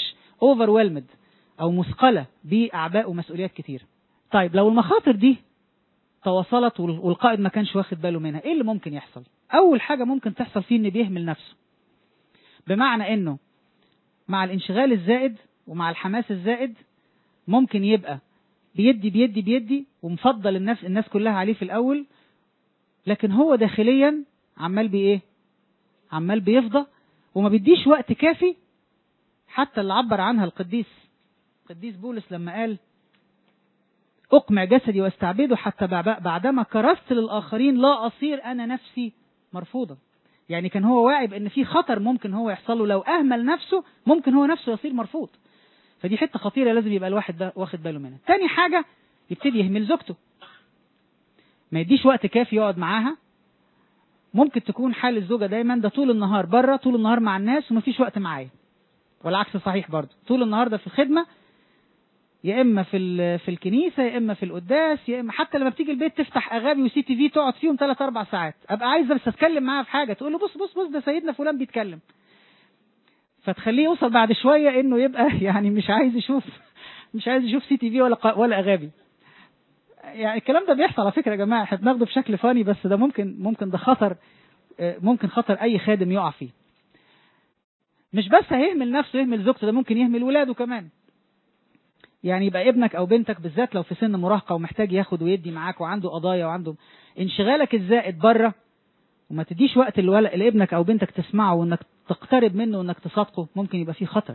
overwhelmed او مثقله باعباء ومسؤوليات كتير طيب لو المخاطر دي تواصلت وال- والقائد ما كانش واخد باله منها ايه اللي ممكن يحصل اول حاجه ممكن تحصل فيه ان بيهمل نفسه بمعنى انه مع الانشغال الزائد ومع الحماس الزائد ممكن يبقى بيدي بيدي بيدي ومفضل الناس الناس كلها عليه في الاول لكن هو داخليا عمال بايه عمال بيفضى وما بيديش وقت كافي حتى اللي عبر عنها القديس القديس بولس لما قال أقمع جسدي واستعبده حتى بعد- بعدما كرست للآخرين لا أصير أنا نفسي مرفوضا يعني كان هو واعي بأن في خطر ممكن هو يحصل له لو أهمل نفسه ممكن هو نفسه يصير مرفوض فدي حتة خطيرة لازم يبقى الواحد ده واخد باله منها تاني حاجة يبتدي يهمل زوجته ما يديش وقت كافي يقعد معاها ممكن تكون حال الزوجة دايما ده طول النهار بره طول النهار مع الناس ومفيش وقت معايا والعكس صحيح برضه طول النهار ده في الخدمة يا اما في ال- في الكنيسه يا اما في القداس يا اما حتى لما بتيجي البيت تفتح اغاني وسي تي في تقعد فيهم ثلاث اربع ساعات ابقى عايزه بس اتكلم معاها في حاجه تقول له بص بص بص ده سيدنا فلان بيتكلم فتخليه يوصل بعد شويه انه يبقى يعني مش عايز يشوف مش عايز يشوف سي تي في ولا ق- ولا اغاني يعني الكلام ده بيحصل على فكره يا جماعه احنا بناخده بشكل فاني بس ده ممكن ممكن ده خطر آه، ممكن خطر اي خادم يقع فيه مش بس هيهمل نفسه يهمل زوجته ده ممكن يهمل ولاده كمان يعني يبقى ابنك او بنتك بالذات لو في سن مراهقه ومحتاج ياخد ويدي معاك وعنده قضايا وعنده انشغالك الزائد بره وما تديش وقت لول- لابنك او بنتك تسمعه وانك تقترب منه وانك تصادقه ممكن يبقى فيه خطر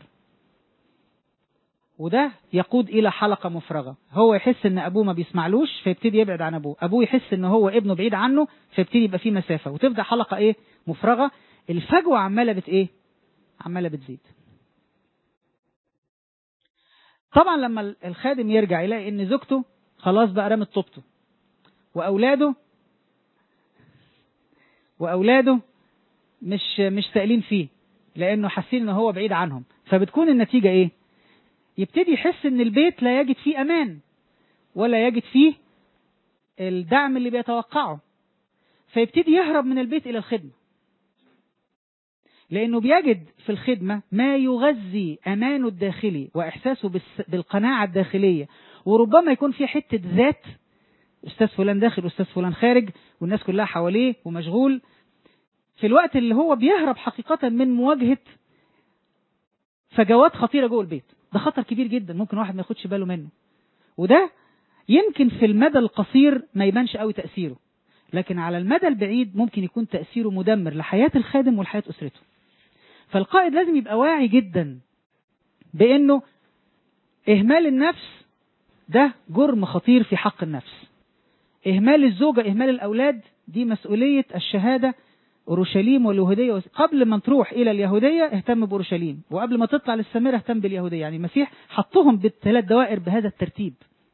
وده يقود الى حلقه مفرغه هو يحس ان ابوه ما بيسمعلوش فيبتدي يبعد عن ابوه ابوه يحس ان هو ابنه بعيد عنه فيبتدي يبقى فيه مسافه وتبدا حلقه ايه مفرغه الفجوه عماله بت ايه عماله بتزيد طبعا لما الخادم يرجع يلاقي ان زوجته خلاص بقى رمت طوبته واولاده واولاده مش مش سائلين فيه لانه حاسين ان هو بعيد عنهم فبتكون النتيجه ايه يبتدي يحس ان البيت لا يجد فيه امان ولا يجد فيه الدعم اللي بيتوقعه فيبتدي يهرب من البيت الى الخدمه لأنه بيجد في الخدمة ما يغذي أمانه الداخلي وإحساسه بالس- بالقناعة الداخلية وربما يكون في حتة ذات أستاذ فلان داخل أستاذ فلان خارج والناس كلها حواليه ومشغول في الوقت اللي هو بيهرب حقيقة من مواجهة فجوات خطيرة جوه البيت ده خطر كبير جدا ممكن واحد ما ياخدش باله منه وده يمكن في المدى القصير ما يبانش قوي تأثيره لكن على المدى البعيد ممكن يكون تأثيره مدمر لحياة الخادم ولحياة أسرته فالقائد لازم يبقى واعي جدا بأنه إهمال النفس ده جرم خطير في حق النفس إهمال الزوجة إهمال الأولاد دي مسؤولية الشهادة أورشليم واليهودية قبل ما تروح إلى اليهودية اهتم بأورشليم وقبل ما تطلع للسامرة اهتم باليهودية يعني المسيح حطهم بالثلاث دوائر بهذا الترتيب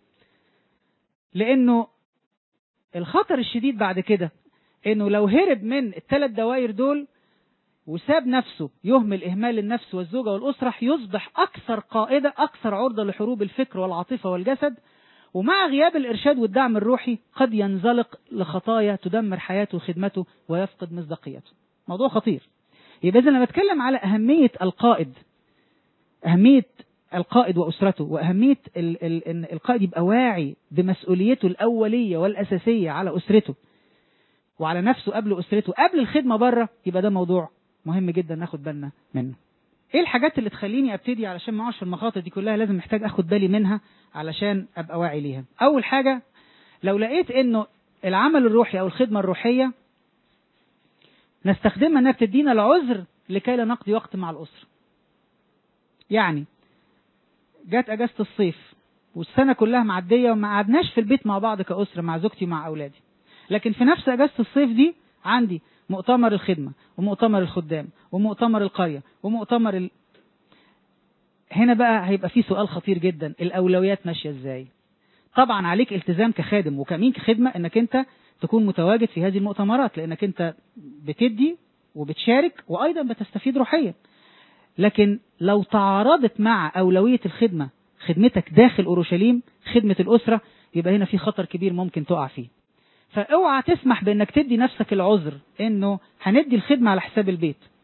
لأنه الخطر الشديد بعد كده انه لو هرب من الثلاث دوائر دول وساب نفسه يهمل اهمال النفس والزوجه والاسره يصبح اكثر قائده اكثر عرضه لحروب الفكر والعاطفه والجسد ومع غياب الارشاد والدعم الروحي قد ينزلق لخطايا تدمر حياته وخدمته ويفقد مصداقيته موضوع خطير يبقى اذا لما اتكلم على اهميه القائد اهميه القائد واسرته واهميه ال ال ان القائد يبقى واعي بمسؤوليته الاوليه والاساسيه على اسرته وعلى نفسه قبل اسرته قبل الخدمه بره يبقى ده موضوع مهم جدا ناخد بالنا منه ايه الحاجات اللي تخليني ابتدي علشان ما اقعش في المخاطر دي كلها لازم محتاج اخد بالي منها علشان ابقى واعي ليها اول حاجه لو لقيت انه العمل الروحي او الخدمه الروحيه نستخدمها انها بتدينا العذر لكي لا نقضي وقت مع الاسره يعني جت اجازه الصيف والسنه كلها معديه وما قعدناش في البيت مع بعض كاسره مع زوجتي ومع اولادي لكن في نفس اجازه الصيف دي عندي مؤتمر الخدمه ومؤتمر الخدام ومؤتمر القريه ومؤتمر ال... هنا بقى هيبقى في سؤال خطير جدا الاولويات ماشيه ازاي طبعا عليك التزام كخادم وكمين كخدمه انك انت تكون متواجد في هذه المؤتمرات لانك انت بتدي وبتشارك وايضا بتستفيد روحيا لكن لو تعارضت مع أولوية الخدمة خدمتك داخل أورشليم خدمة الأسرة يبقى هنا في خطر كبير ممكن تقع فيه فاوعى تسمح بانك تدي نفسك العذر انه هندي الخدمة على حساب البيت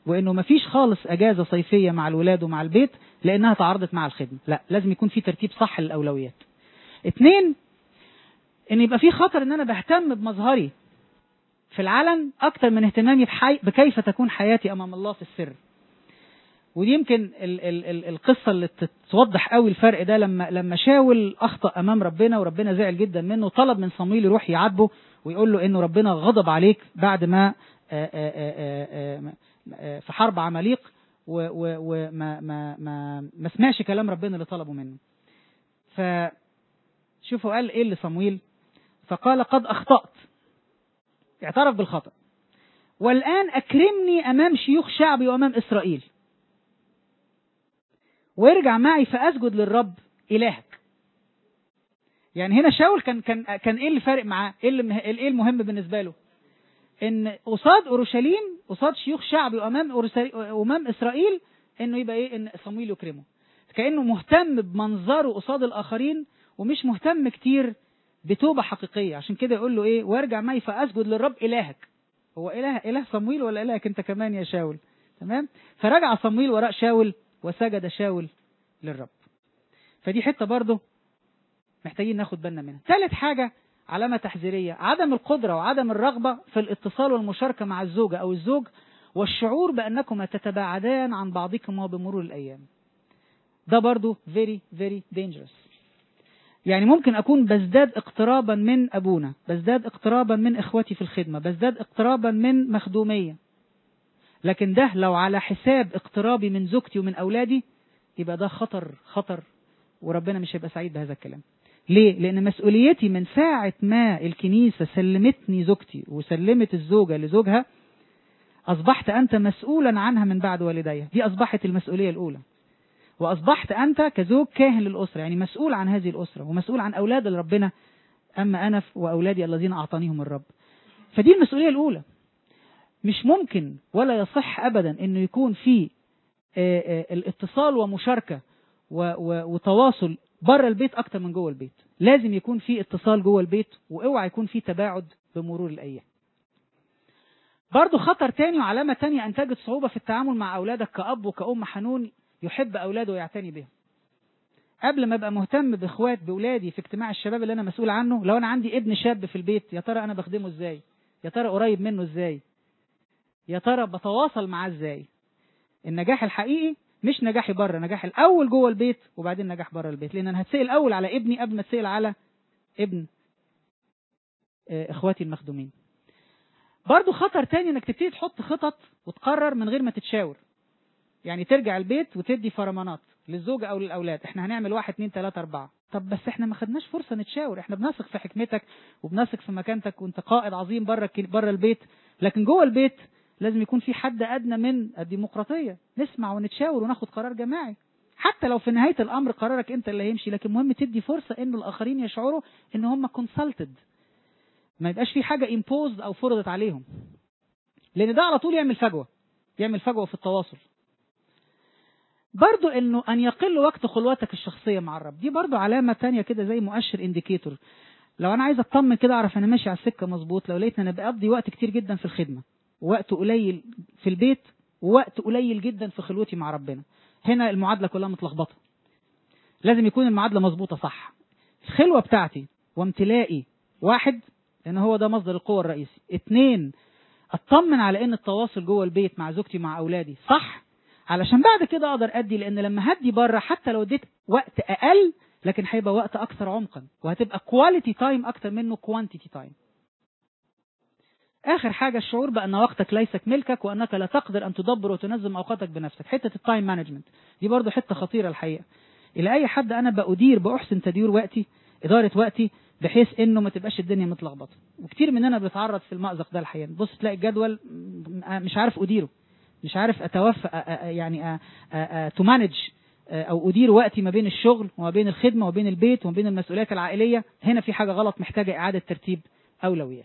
وانه مفيش خالص اجازه صيفيه مع الولاد ومع البيت لانها تعارضت مع الخدمه لا لازم يكون في ترتيب صح للاولويات اتنين ان يبقى في خطر ان انا بهتم بمظهري في العلن اكتر من اهتمامي بحي... بكيف تكون حياتي امام الله في السر ودي يمكن ال ال ال القصة اللي توضح قوي الفرق ده لما لما شاول أخطأ أمام ربنا وربنا زعل جدا منه طلب من صمويل يروح يعاتبه ويقول له إنه ربنا غضب عليك بعد ما آآ آآ آآ في حرب عماليق وما ما ما ما سمعش كلام ربنا اللي طلبه منه. فشوفوا قال إيه لصمويل فقال قد أخطأت اعترف بالخطأ والآن أكرمني أمام شيوخ شعبي وأمام إسرائيل وارجع معي فاسجد للرب الهك يعني هنا شاول كان كان كان ايه اللي فارق معاه ايه اللي ايه المهم بالنسبه له ان قصاد اورشليم قصاد شيوخ شعبي وامام امام اسرائيل انه يبقى ايه ان صمويل يكرمه كانه مهتم بمنظره قصاد الاخرين ومش مهتم كتير بتوبه حقيقيه عشان كده يقول له ايه وارجع معي فاسجد للرب الهك هو اله اله صمويل ولا الهك انت كمان يا شاول تمام فرجع صمويل وراء شاول وسجد شاول للرب فدي حته برضه محتاجين ناخد بالنا منها ثالث حاجه علامه تحذيريه عدم القدره وعدم الرغبه في الاتصال والمشاركه مع الزوجه او الزوج والشعور بانكما تتباعدان عن بعضكما بمرور الايام ده برضه very very dangerous يعني ممكن اكون بزداد اقترابا من ابونا بزداد اقترابا من اخواتي في الخدمه بزداد اقترابا من مخدوميه لكن ده لو على حساب اقترابي من زوجتي ومن اولادي يبقى ده خطر خطر وربنا مش هيبقى سعيد بهذا الكلام ليه لان مسؤوليتي من ساعه ما الكنيسه سلمتني زوجتي وسلمت الزوجه لزوجها اصبحت انت مسؤولا عنها من بعد والديها دي اصبحت المسؤوليه الاولى واصبحت انت كزوج كاهن للاسره يعني مسؤول عن هذه الاسره ومسؤول عن اولاد ربنا اما انا واولادي الذين اعطانيهم الرب فدي المسؤوليه الاولى مش ممكن ولا يصح ابدا انه يكون في الاتصال ومشاركه وتواصل بره البيت اكتر من جوه البيت لازم يكون في اتصال جوه البيت واوعى يكون في تباعد بمرور الايام برضه خطر تاني وعلامه تانية ان تجد صعوبه في التعامل مع اولادك كاب وكأم حنون يحب اولاده ويعتني بهم قبل ما ابقى مهتم باخوات باولادي في اجتماع الشباب اللي انا مسؤول عنه لو انا عندي ابن شاب في البيت يا ترى انا بخدمه ازاي يا ترى قريب منه ازاي يا ترى بتواصل معاه ازاي النجاح الحقيقي مش نجاحي بره نجاح الاول جوه البيت وبعدين نجاح بره البيت لان انا هتسال الاول على ابني قبل ما اتسال على ابن اخواتي المخدومين برضو خطر تاني انك تبتدي تحط خطط وتقرر من غير ما تتشاور يعني ترجع البيت وتدي فرمانات للزوجة او للاولاد احنا هنعمل واحد اتنين تلاتة اربعة طب بس احنا ما خدناش فرصة نتشاور احنا بنثق في حكمتك وبنثق في مكانتك وانت قائد عظيم بره بره البيت لكن جوه البيت لازم يكون في حد ادنى من الديمقراطيه نسمع ونتشاور وناخد قرار جماعي حتى لو في نهايه الامر قرارك انت اللي هيمشي لكن مهم تدي فرصه ان الاخرين يشعروا ان هم كونسلتد ما يبقاش في حاجه امبوزد او فرضت عليهم لان ده على طول يعمل فجوه يعمل فجوه في التواصل برضو انه ان يقل وقت خلوتك الشخصيه مع الرب دي برضو علامه تانية كده زي مؤشر انديكيتور لو انا عايز اطمن كده اعرف انا ماشي على السكه مظبوط لو لقيت انا بقضي وقت كتير جدا في الخدمه وقت قليل في البيت ووقت قليل جدا في خلوتي مع ربنا هنا المعادلة كلها متلخبطة لازم يكون المعادلة مظبوطة صح الخلوة بتاعتي وامتلائي واحد لأن هو ده مصدر القوة الرئيسي اتنين اطمن على ان التواصل جوه البيت مع زوجتي مع اولادي صح علشان بعد كده اقدر ادي لان لما هدي بره حتى لو اديت وقت اقل لكن هيبقى وقت اكثر عمقا وهتبقى كواليتي تايم اكتر منه كوانتيتي تايم اخر حاجه الشعور بان وقتك ليس ملكك وانك لا تقدر ان تدبر وتنظم اوقاتك بنفسك حته التايم مانجمنت دي برضو حته خطيره الحقيقه الى اي حد انا بأدير باحسن تدير وقتي اداره وقتي بحيث انه ما تبقاش الدنيا متلخبطه وكتير مننا بيتعرض في المأزق ده الحقيقه بص تلاقي الجدول مش عارف اديره مش عارف اتوفى يعني تمانج او ادير وقتي ما بين الشغل وما بين الخدمه وما بين البيت وما بين المسؤوليات العائليه هنا في حاجه غلط محتاجه اعاده ترتيب اولويات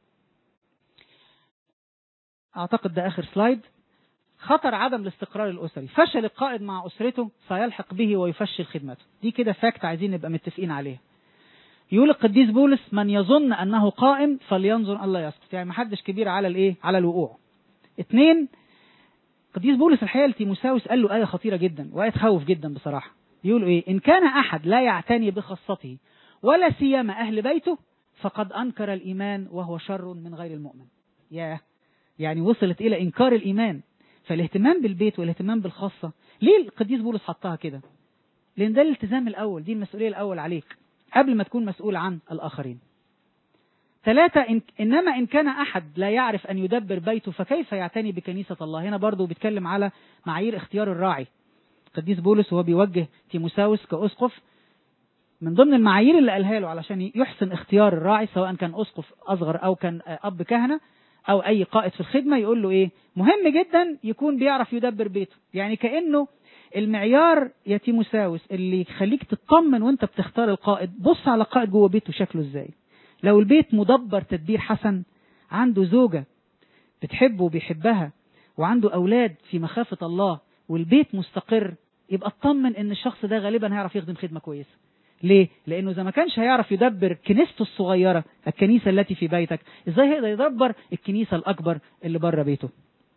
اعتقد ده اخر سلايد خطر عدم الاستقرار الاسري فشل القائد مع اسرته سيلحق به ويفشل خدمته دي كده فاكت عايزين نبقى متفقين عليها يقول القديس بولس من يظن انه قائم فلينظر الله يسقط يعني ما حدش كبير على الايه على الوقوع اثنين قديس بولس الحقيقة لتيموساوس قال له آية خطيرة جدا وآية تخوف جدا بصراحة يقول إيه إن كان أحد لا يعتني بخاصته ولا سيما أهل بيته فقد أنكر الإيمان وهو شر من غير المؤمن ياه يعني وصلت إلى إنكار الإيمان فالاهتمام بالبيت والاهتمام بالخاصة ليه القديس بولس حطها كده لأن ده الالتزام الأول دي المسؤولية الأول عليك قبل ما تكون مسؤول عن الآخرين ثلاثة إن إنما إن كان أحد لا يعرف أن يدبر بيته فكيف يعتني بكنيسة الله هنا برضو بيتكلم على معايير اختيار الراعي قديس بولس وهو بيوجه تيموساوس كأسقف من ضمن المعايير اللي قالها له علشان يحسن اختيار الراعي سواء كان أسقف أصغر أو كان أب كهنة أو أي قائد في الخدمة يقول له إيه مهم جدا يكون بيعرف يدبر بيته يعني كأنه المعيار يا تيموساوس اللي يخليك تطمن وانت بتختار القائد بص على القائد جوه بيته شكله ازاي لو البيت مدبر تدبير حسن عنده زوجة بتحبه وبيحبها وعنده أولاد في مخافة الله والبيت مستقر يبقى اطمن ان الشخص ده غالبا هيعرف يخدم خدمة كويسة ليه؟ لأنه إذا ما كانش هيعرف يدبر كنيسته الصغيرة الكنيسة التي في بيتك إزاي هيقدر يدبر الكنيسة الأكبر اللي بره بيته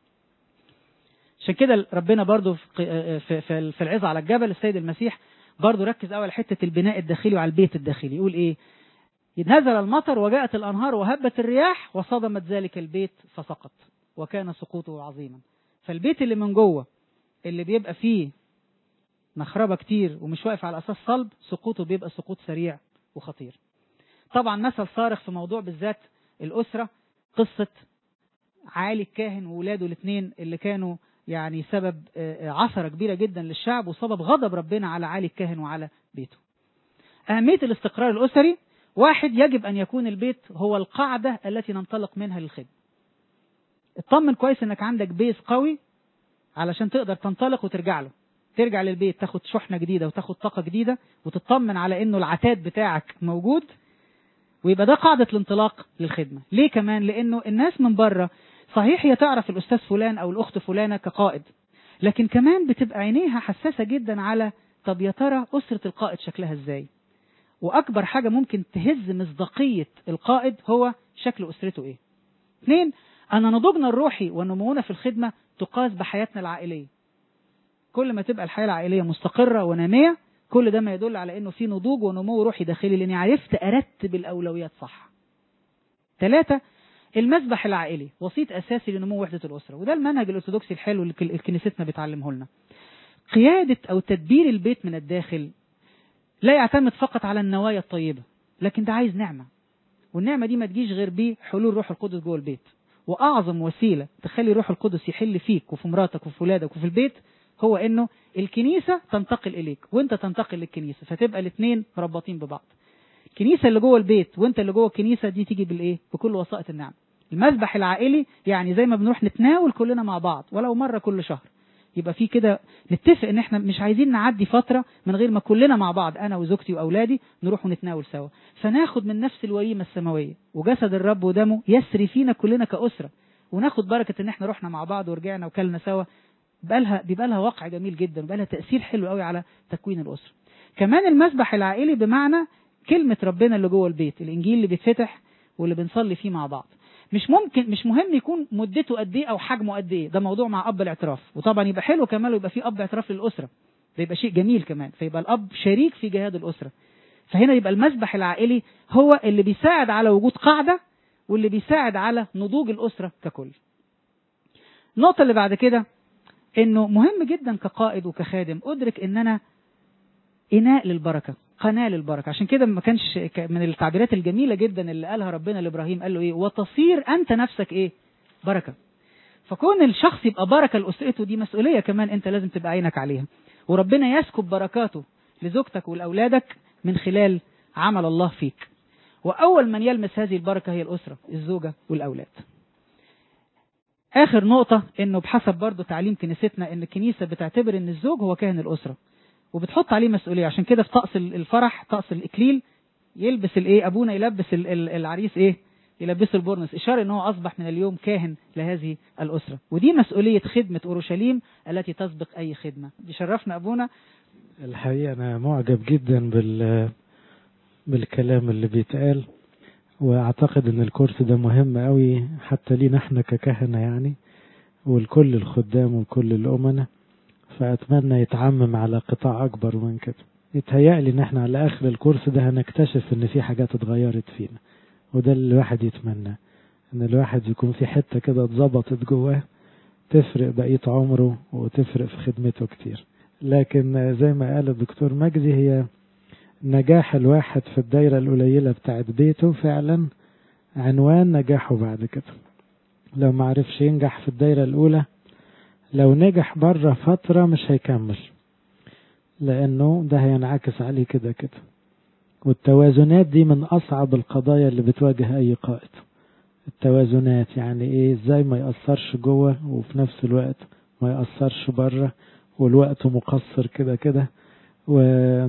عشان كده ربنا برضو في في في العظة على الجبل السيد المسيح برضو ركز قوي على حتة البناء الداخلي وعلى البيت الداخلي يقول إيه نزل المطر وجاءت الأنهار وهبت الرياح وصدمت ذلك البيت فسقط وكان سقوطه عظيما فالبيت اللي من جوه اللي بيبقى فيه مخربة كتير ومش واقف على أساس صلب سقوطه بيبقى سقوط سريع وخطير طبعا مثل صارخ في موضوع بالذات الأسرة قصة عالي الكاهن وولاده الاثنين اللي كانوا يعني سبب عثرة كبيرة جدا للشعب وسبب غضب ربنا على عالي الكاهن وعلى بيته أهمية الاستقرار الأسري واحد يجب أن يكون البيت هو القاعدة التي ننطلق منها للخدمة اطمن كويس انك عندك بيس قوي علشان تقدر تنطلق وترجع له ترجع للبيت تاخد شحنة جديدة وتاخد طاقة جديدة وتطمن على انه العتاد بتاعك موجود ويبقى ده قاعدة الانطلاق للخدمة ليه كمان لانه الناس من بره صحيح هي تعرف الاستاذ فلان او الاخت فلانة كقائد لكن كمان بتبقى عينيها حساسة جدا على طب يا ترى اسرة القائد شكلها ازاي واكبر حاجة ممكن تهز مصداقية القائد هو شكل اسرته ايه اثنين ان نضوجنا الروحي ونمونا في الخدمة تقاس بحياتنا العائلية كل ما تبقى الحياة العائلية مستقرة ونامية كل ده ما يدل على انه في نضوج ونمو روحي داخلي لاني عرفت ارتب الاولويات صح ثلاثة المسبح العائلي وسيط اساسي لنمو وحدة الاسرة وده المنهج الارثوذكسي الحلو اللي كنيستنا بتعلمه لنا قيادة او تدبير البيت من الداخل لا يعتمد فقط على النوايا الطيبة لكن ده عايز نعمة والنعمة دي ما تجيش غير بحلول روح القدس جوه البيت واعظم وسيلة تخلي روح القدس يحل فيك وفي مراتك وفي ولادك وفي البيت هو انه الكنيسة تنتقل اليك وانت تنتقل للكنيسة فتبقى الاثنين مربطين ببعض الكنيسة اللي جوه البيت وانت اللي جوه الكنيسة دي تيجي بالايه بكل وسائط النعم المسبح العائلي يعني زي ما بنروح نتناول كلنا مع بعض ولو مرة كل شهر يبقى في كده نتفق ان احنا مش عايزين نعدي فترة من غير ما كلنا مع بعض انا وزوجتي واولادي نروح ونتناول سوا فناخد من نفس الوليمة السماوية وجسد الرب ودمه يسري فينا كلنا كأسرة وناخد بركة ان احنا رحنا مع بعض ورجعنا وكلنا سوا بقى لها بيبقى لها واقع جميل جدا بقى لها تأثير حلو قوي على تكوين الأسرة كمان المسبح العائلي بمعنى كلمة ربنا اللي جوه البيت الإنجيل اللي بيتفتح واللي بنصلي فيه مع بعض مش ممكن مش مهم يكون مدته قد ايه او حجمه قد ايه ده موضوع مع اب الاعتراف وطبعا يبقى حلو كمان يبقى في اب اعتراف للاسره ده يبقى شيء جميل كمان فيبقى الاب شريك في جهاد الاسره فهنا يبقى المسبح العائلي هو اللي بيساعد على وجود قاعده واللي بيساعد على نضوج الاسره ككل النقطه اللي بعد كده انه مهم جدا كقائد وكخادم ادرك ان انا اناء للبركه قناه للبركه عشان كده ما كانش من التعبيرات الجميله جدا اللي قالها ربنا لابراهيم قال له ايه وتصير انت نفسك ايه بركه فكون الشخص يبقى بركه لاسرته دي مسؤوليه كمان انت لازم تبقى عينك عليها وربنا يسكب بركاته لزوجتك ولاولادك من خلال عمل الله فيك واول من يلمس هذه البركه هي الاسره الزوجه والاولاد اخر نقطه انه بحسب برضه تعليم كنيستنا ان الكنيسه بتعتبر ان الزوج هو كاهن الاسره وبتحط عليه مسؤوليه عشان كده في طقس الفرح طقس الاكليل يلبس الايه ابونا يلبس العريس ايه يلبسه البورنس اشاره ان هو اصبح من اليوم كاهن لهذه الاسره ودي مسؤوليه خدمه اورشليم التي تسبق اي خدمه يشرفنا ابونا الحقيقه انا معجب جدا بال بالكلام اللي بيتقال واعتقد ان الكورس ده مهم قوي حتى لينا احنا ككهنه يعني ولكل الخدام وكل الأمنة فأتمنى يتعمم على قطاع أكبر من كده يتهيألي إن احنا على آخر الكورس ده هنكتشف إن في حاجات اتغيرت فينا وده اللي الواحد يتمنى إن الواحد يكون في حتة كده اتظبطت جواه تفرق بقية عمره وتفرق في خدمته كتير لكن زي ما قال الدكتور مجدي هي نجاح الواحد في الدايرة القليلة بتاعت بيته فعلا عنوان نجاحه بعد كده لو معرفش ينجح في الدايرة الأولى لو نجح بره فترة مش هيكمل لأنه ده هينعكس عليه كده كده والتوازنات دي من أصعب القضايا اللي بتواجه أي قائد التوازنات يعني إيه إزاي ما يأثرش جوه وفي نفس الوقت ما يأثرش بره والوقت مقصر كده كده و...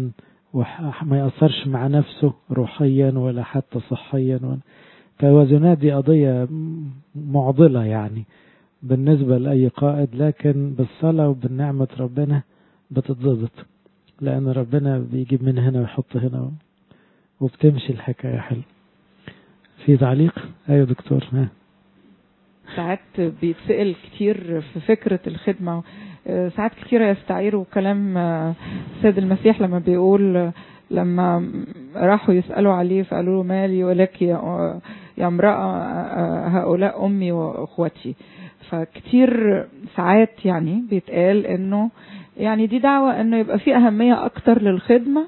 وما يأثرش مع نفسه روحيا ولا حتى صحيا التوازنات دي قضية معضلة يعني بالنسبة لأي قائد لكن بالصلاة وبالنعمة ربنا بتتظبط لأن ربنا بيجيب من هنا ويحط هنا وبتمشي الحكاية حلو في تعليق أيوة دكتور ها ساعات بيتسأل كتير في فكرة الخدمة ساعات كتيرة يستعيروا كلام سيد المسيح لما بيقول لما راحوا يسألوا عليه فقالوا له مالي ولك يا يا امرأة هؤلاء أمي وأخوتي فكتير ساعات يعني بيتقال انه يعني دي دعوة انه يبقى في اهمية اكتر للخدمة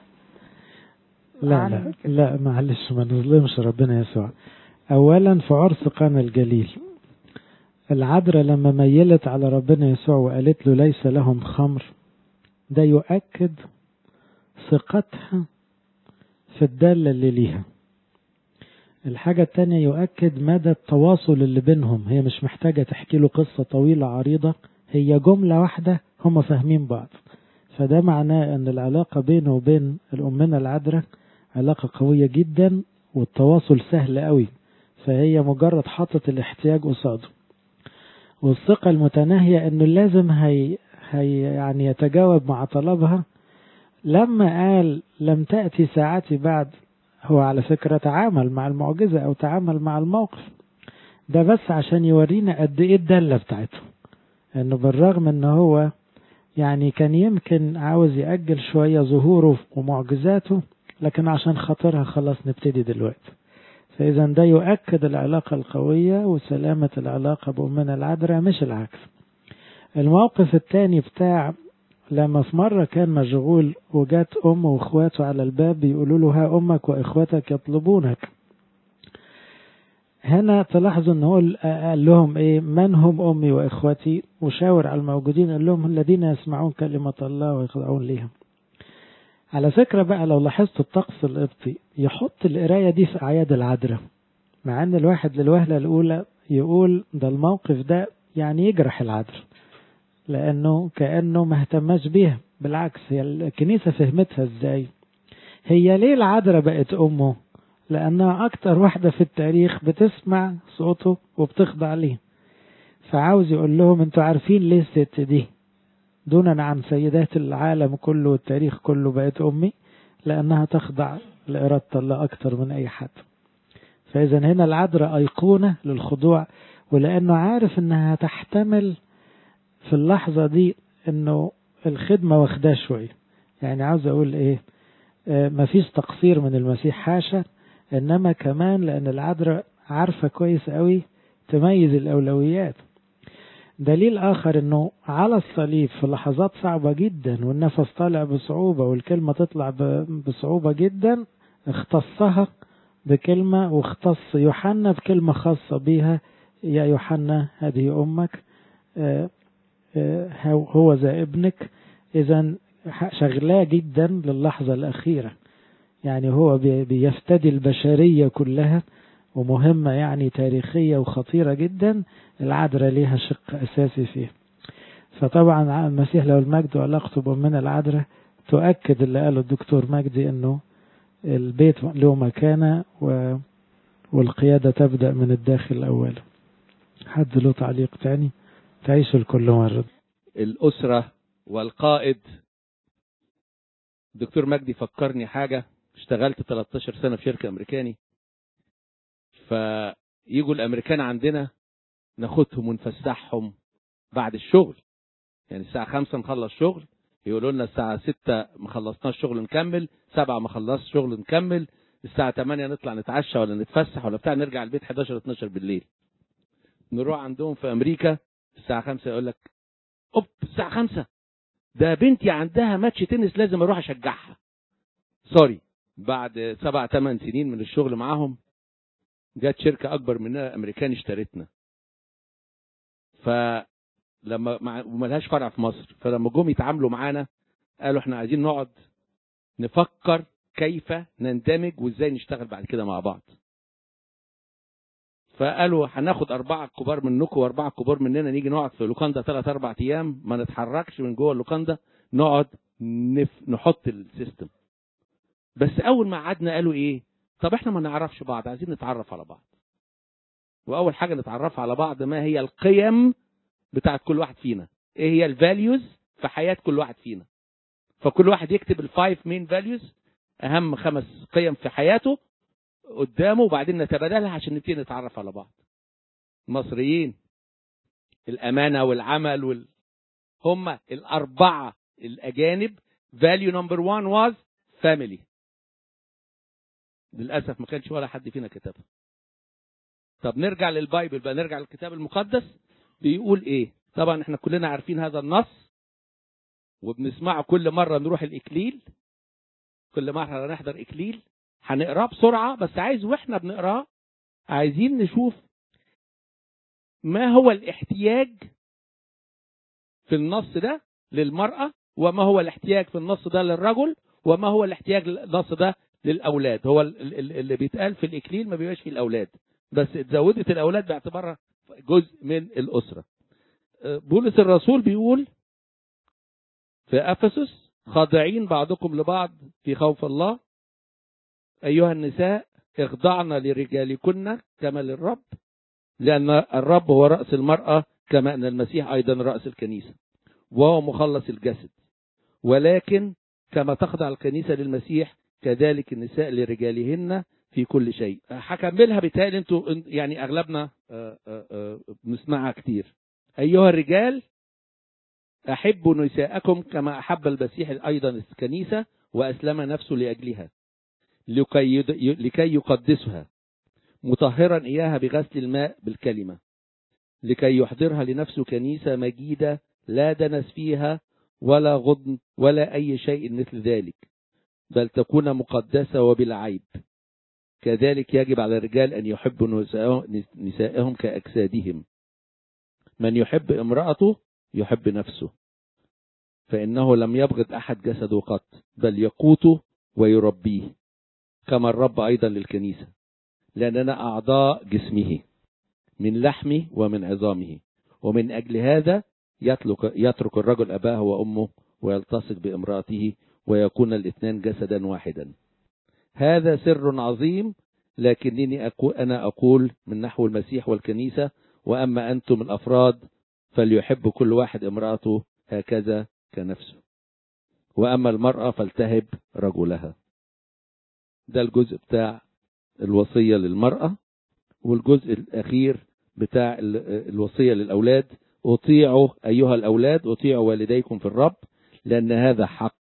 لا لا لا معلش ما نظلمش ربنا يسوع اولا في عرس قانا الجليل العذراء لما ميلت على ربنا يسوع وقالت له ليس لهم خمر ده يؤكد ثقتها في الدالة اللي ليها الحاجة التانية يؤكد مدى التواصل اللي بينهم هي مش محتاجة تحكي له قصة طويلة عريضة هي جملة واحدة هم فاهمين بعض فده معناه ان العلاقة بينه وبين الأمنا العذراء علاقة قوية جدا والتواصل سهل قوي فهي مجرد حطت الاحتياج قصاده والثقة المتناهية انه لازم هي, هي يعني يتجاوب مع طلبها لما قال لم تأتي ساعتي بعد هو على فكرة تعامل مع المعجزة أو تعامل مع الموقف ده بس عشان يورينا قد إيه الدالة بتاعته إنه بالرغم إن هو يعني كان يمكن عاوز يأجل شوية ظهوره ومعجزاته لكن عشان خاطرها خلاص نبتدي دلوقتي فإذا ده يؤكد العلاقة القوية وسلامة العلاقة بأمنا العذراء مش العكس الموقف الثاني بتاع لما في مرة كان مشغول وجات أمه وإخواته على الباب بيقولوا له ها أمك وإخوتك يطلبونك هنا تلاحظوا ان هو قال لهم ايه من هم امي واخوتي وشاور على الموجودين قال لهم الذين يسمعون كلمة الله ويخضعون ليها على فكرة بقى لو لاحظت الطقس القبطي يحط القراية دي في أعياد العذراء مع ان الواحد للوهلة الأولى يقول ده الموقف ده يعني يجرح العذراء لأنه كأنه ما اهتماش بيها بالعكس هي الكنيسة فهمتها ازاي هي ليه العذراء بقت أمه لأنها أكتر واحدة في التاريخ بتسمع صوته وبتخضع ليه فعاوز يقول لهم انتوا عارفين ليه الست دي دونا عن سيدات العالم كله والتاريخ كله بقت أمي لأنها تخضع لإرادة الله أكتر من أي حد فإذا هنا العذراء أيقونة للخضوع ولأنه عارف أنها تحتمل في اللحظة دي أنه الخدمة واخداه شوية يعني عاوز أقول إيه آه مفيش تقصير من المسيح حاشا إنما كمان لأن العذراء عارفة كويس قوي تميز الأولويات دليل آخر أنه على الصليب في لحظات صعبة جدا والنفس طالع بصعوبة والكلمة تطلع بصعوبة جدا اختصها بكلمة واختص يوحنا بكلمة خاصة بها يا يوحنا هذه أمك هو ذا ابنك إذا شغلاه جدا للحظة الأخيرة يعني هو بيفتدي البشرية كلها ومهمة يعني تاريخية وخطيرة جدا العذراء ليها شق أساسي فيه فطبعا المسيح لو المجد وعلاقته بأمنا العذراء تؤكد اللي قاله الدكتور مجدي أنه البيت له مكانة و... والقيادة تبدأ من الداخل أولا حد له تعليق تاني تعيشوا الكل مرة الأسرة والقائد دكتور مجدي فكرني حاجة اشتغلت 13 سنة في شركة أمريكاني فيجوا الأمريكان عندنا ناخدهم ونفسحهم بعد الشغل يعني الساعة خمسة نخلص شغل يقولوا لنا الساعة ستة ما خلصناش شغل نكمل سبعة ما خلصناش شغل نكمل الساعة 8 نطلع نتعشى ولا نتفسح ولا بتاع نرجع البيت 11 12 بالليل نروح عندهم في أمريكا الساعة 5 يقول لك أوب الساعة 5 ده بنتي عندها ماتش تنس لازم أروح أشجعها سوري بعد سبع ثمان سنين من الشغل معاهم جت شركة أكبر مننا أمريكان اشترتنا فلما مع... وملهاش فرع في مصر فلما جم يتعاملوا معانا قالوا احنا عايزين نقعد نفكر كيف نندمج وازاي نشتغل بعد كده مع بعض فقالوا هناخد أربعة كبار منكم وأربعة كبار مننا نيجي نقعد في لوكاندا ثلاث أربع أيام ما نتحركش من جوه اللوكاندا نقعد نف... نحط السيستم بس أول ما قعدنا قالوا إيه طب إحنا ما نعرفش بعض عايزين نتعرف على بعض وأول حاجة نتعرف على بعض ما هي القيم بتاعت كل واحد فينا إيه هي الفاليوز في حياة كل واحد فينا فكل واحد يكتب الفايف مين فاليوز أهم خمس قيم في حياته قدامه وبعدين نتبادلها عشان نبتدي نتعرف على بعض المصريين الأمانة والعمل وال... هم الأربعة الأجانب value number one was family للأسف ما كانش ولا حد فينا كتبها طب نرجع للبايبل بقى نرجع للكتاب المقدس بيقول ايه طبعا احنا كلنا عارفين هذا النص وبنسمعه كل مرة نروح الإكليل كل مرة نحضر إكليل هنقراه بسرعة بس عايز واحنا بنقراه عايزين نشوف ما هو الاحتياج في النص ده للمرأة وما هو الاحتياج في النص ده للرجل وما هو الاحتياج النص ده للأولاد هو اللي بيتقال في الإكليل ما بيبقاش فيه الأولاد بس اتزودت الأولاد باعتبارها جزء من الأسرة بولس الرسول بيقول في أفسس خاضعين بعضكم لبعض في خوف الله أيها النساء اخضعن لرجالكن كما للرب لأن الرب هو رأس المرأة كما أن المسيح أيضا رأس الكنيسة وهو مخلص الجسد ولكن كما تخضع الكنيسة للمسيح كذلك النساء لرجالهن في كل شيء هكملها بالتالي انتوا يعني اغلبنا بنسمعها كتير ايها الرجال احبوا نساءكم كما احب المسيح ايضا الكنيسه واسلم نفسه لاجلها لكي لكي يقدسها مطهرا اياها بغسل الماء بالكلمه لكي يحضرها لنفسه كنيسه مجيده لا دنس فيها ولا غضن ولا اي شيء مثل ذلك بل تكون مقدسه وبلا عيب كذلك يجب على الرجال أن يحبوا نسائهم كأجسادهم من يحب امرأته يحب نفسه فإنه لم يبغض أحد جسده قط بل يقوته ويربيه كما الرب أيضا للكنيسة لأننا أعضاء جسمه من لحمه ومن عظامه ومن أجل هذا يترك, يترك الرجل أباه وأمه ويلتصق بامرأته ويكون الاثنان جسدا واحدا هذا سر عظيم لكنني أقول أنا أقول من نحو المسيح والكنيسة وأما أنتم الأفراد فليحب كل واحد امرأته هكذا كنفسه وأما المرأة فلتهب رجلها ده الجزء بتاع الوصية للمرأة والجزء الأخير بتاع الوصية للأولاد أطيعوا أيها الأولاد أطيعوا والديكم في الرب لأن هذا حق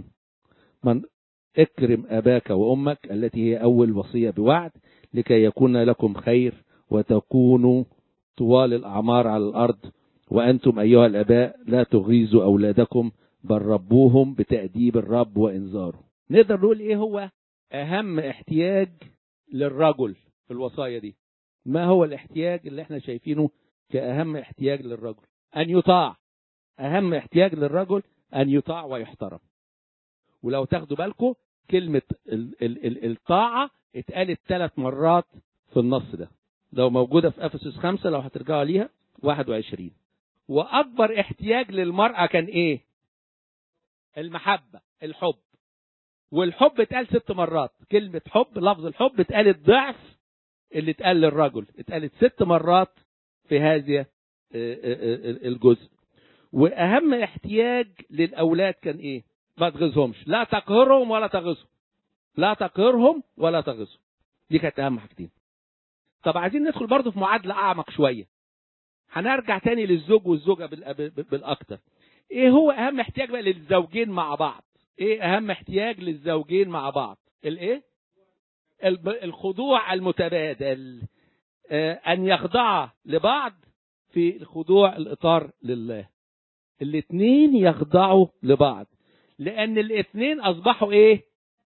من اكرم أباك وأمك التي هي أول وصية بوعد لكي يكون لكم خير وتكونوا طوال الأعمار على الأرض وأنتم أيها الأباء لا تغيظوا أولادكم بل ربوهم بتأديب الرب وإنذاره نقدر نقول إيه هو أهم احتياج للرجل في الوصايا دي ما هو الاحتياج اللي احنا شايفينه كأهم احتياج للرجل أن يطاع أهم احتياج للرجل أن يطاع ويحترم ولو تاخدوا بالكم كلمة ال ال ال الطاعة اتقالت ثلاث مرات في النص ده لو موجودة في أفسس خمسة لو هترجعوا ليها 21 وأكبر احتياج للمرأة كان إيه؟ المحبة الحب والحب اتقال ست مرات كلمة حب لفظ الحب اتقالت ضعف اللي اتقال للرجل اتقالت ست مرات في هذا الجزء وأهم احتياج للأولاد كان إيه؟ ما تغيظهمش لا تقهرهم ولا تغيظهم لا تقهرهم ولا تغيظهم دي كانت اهم حاجتين طب عايزين ندخل برضه في معادله اعمق شويه هنرجع تاني للزوج والزوجه بال- بال- بالاكتر ايه هو اهم احتياج بقى للزوجين مع بعض ايه اهم احتياج للزوجين مع بعض الايه الب- الخضوع المتبادل آه، ان يخضعا لبعض في الخضوع الاطار لله الاثنين يخضعوا لبعض لان الاثنين اصبحوا ايه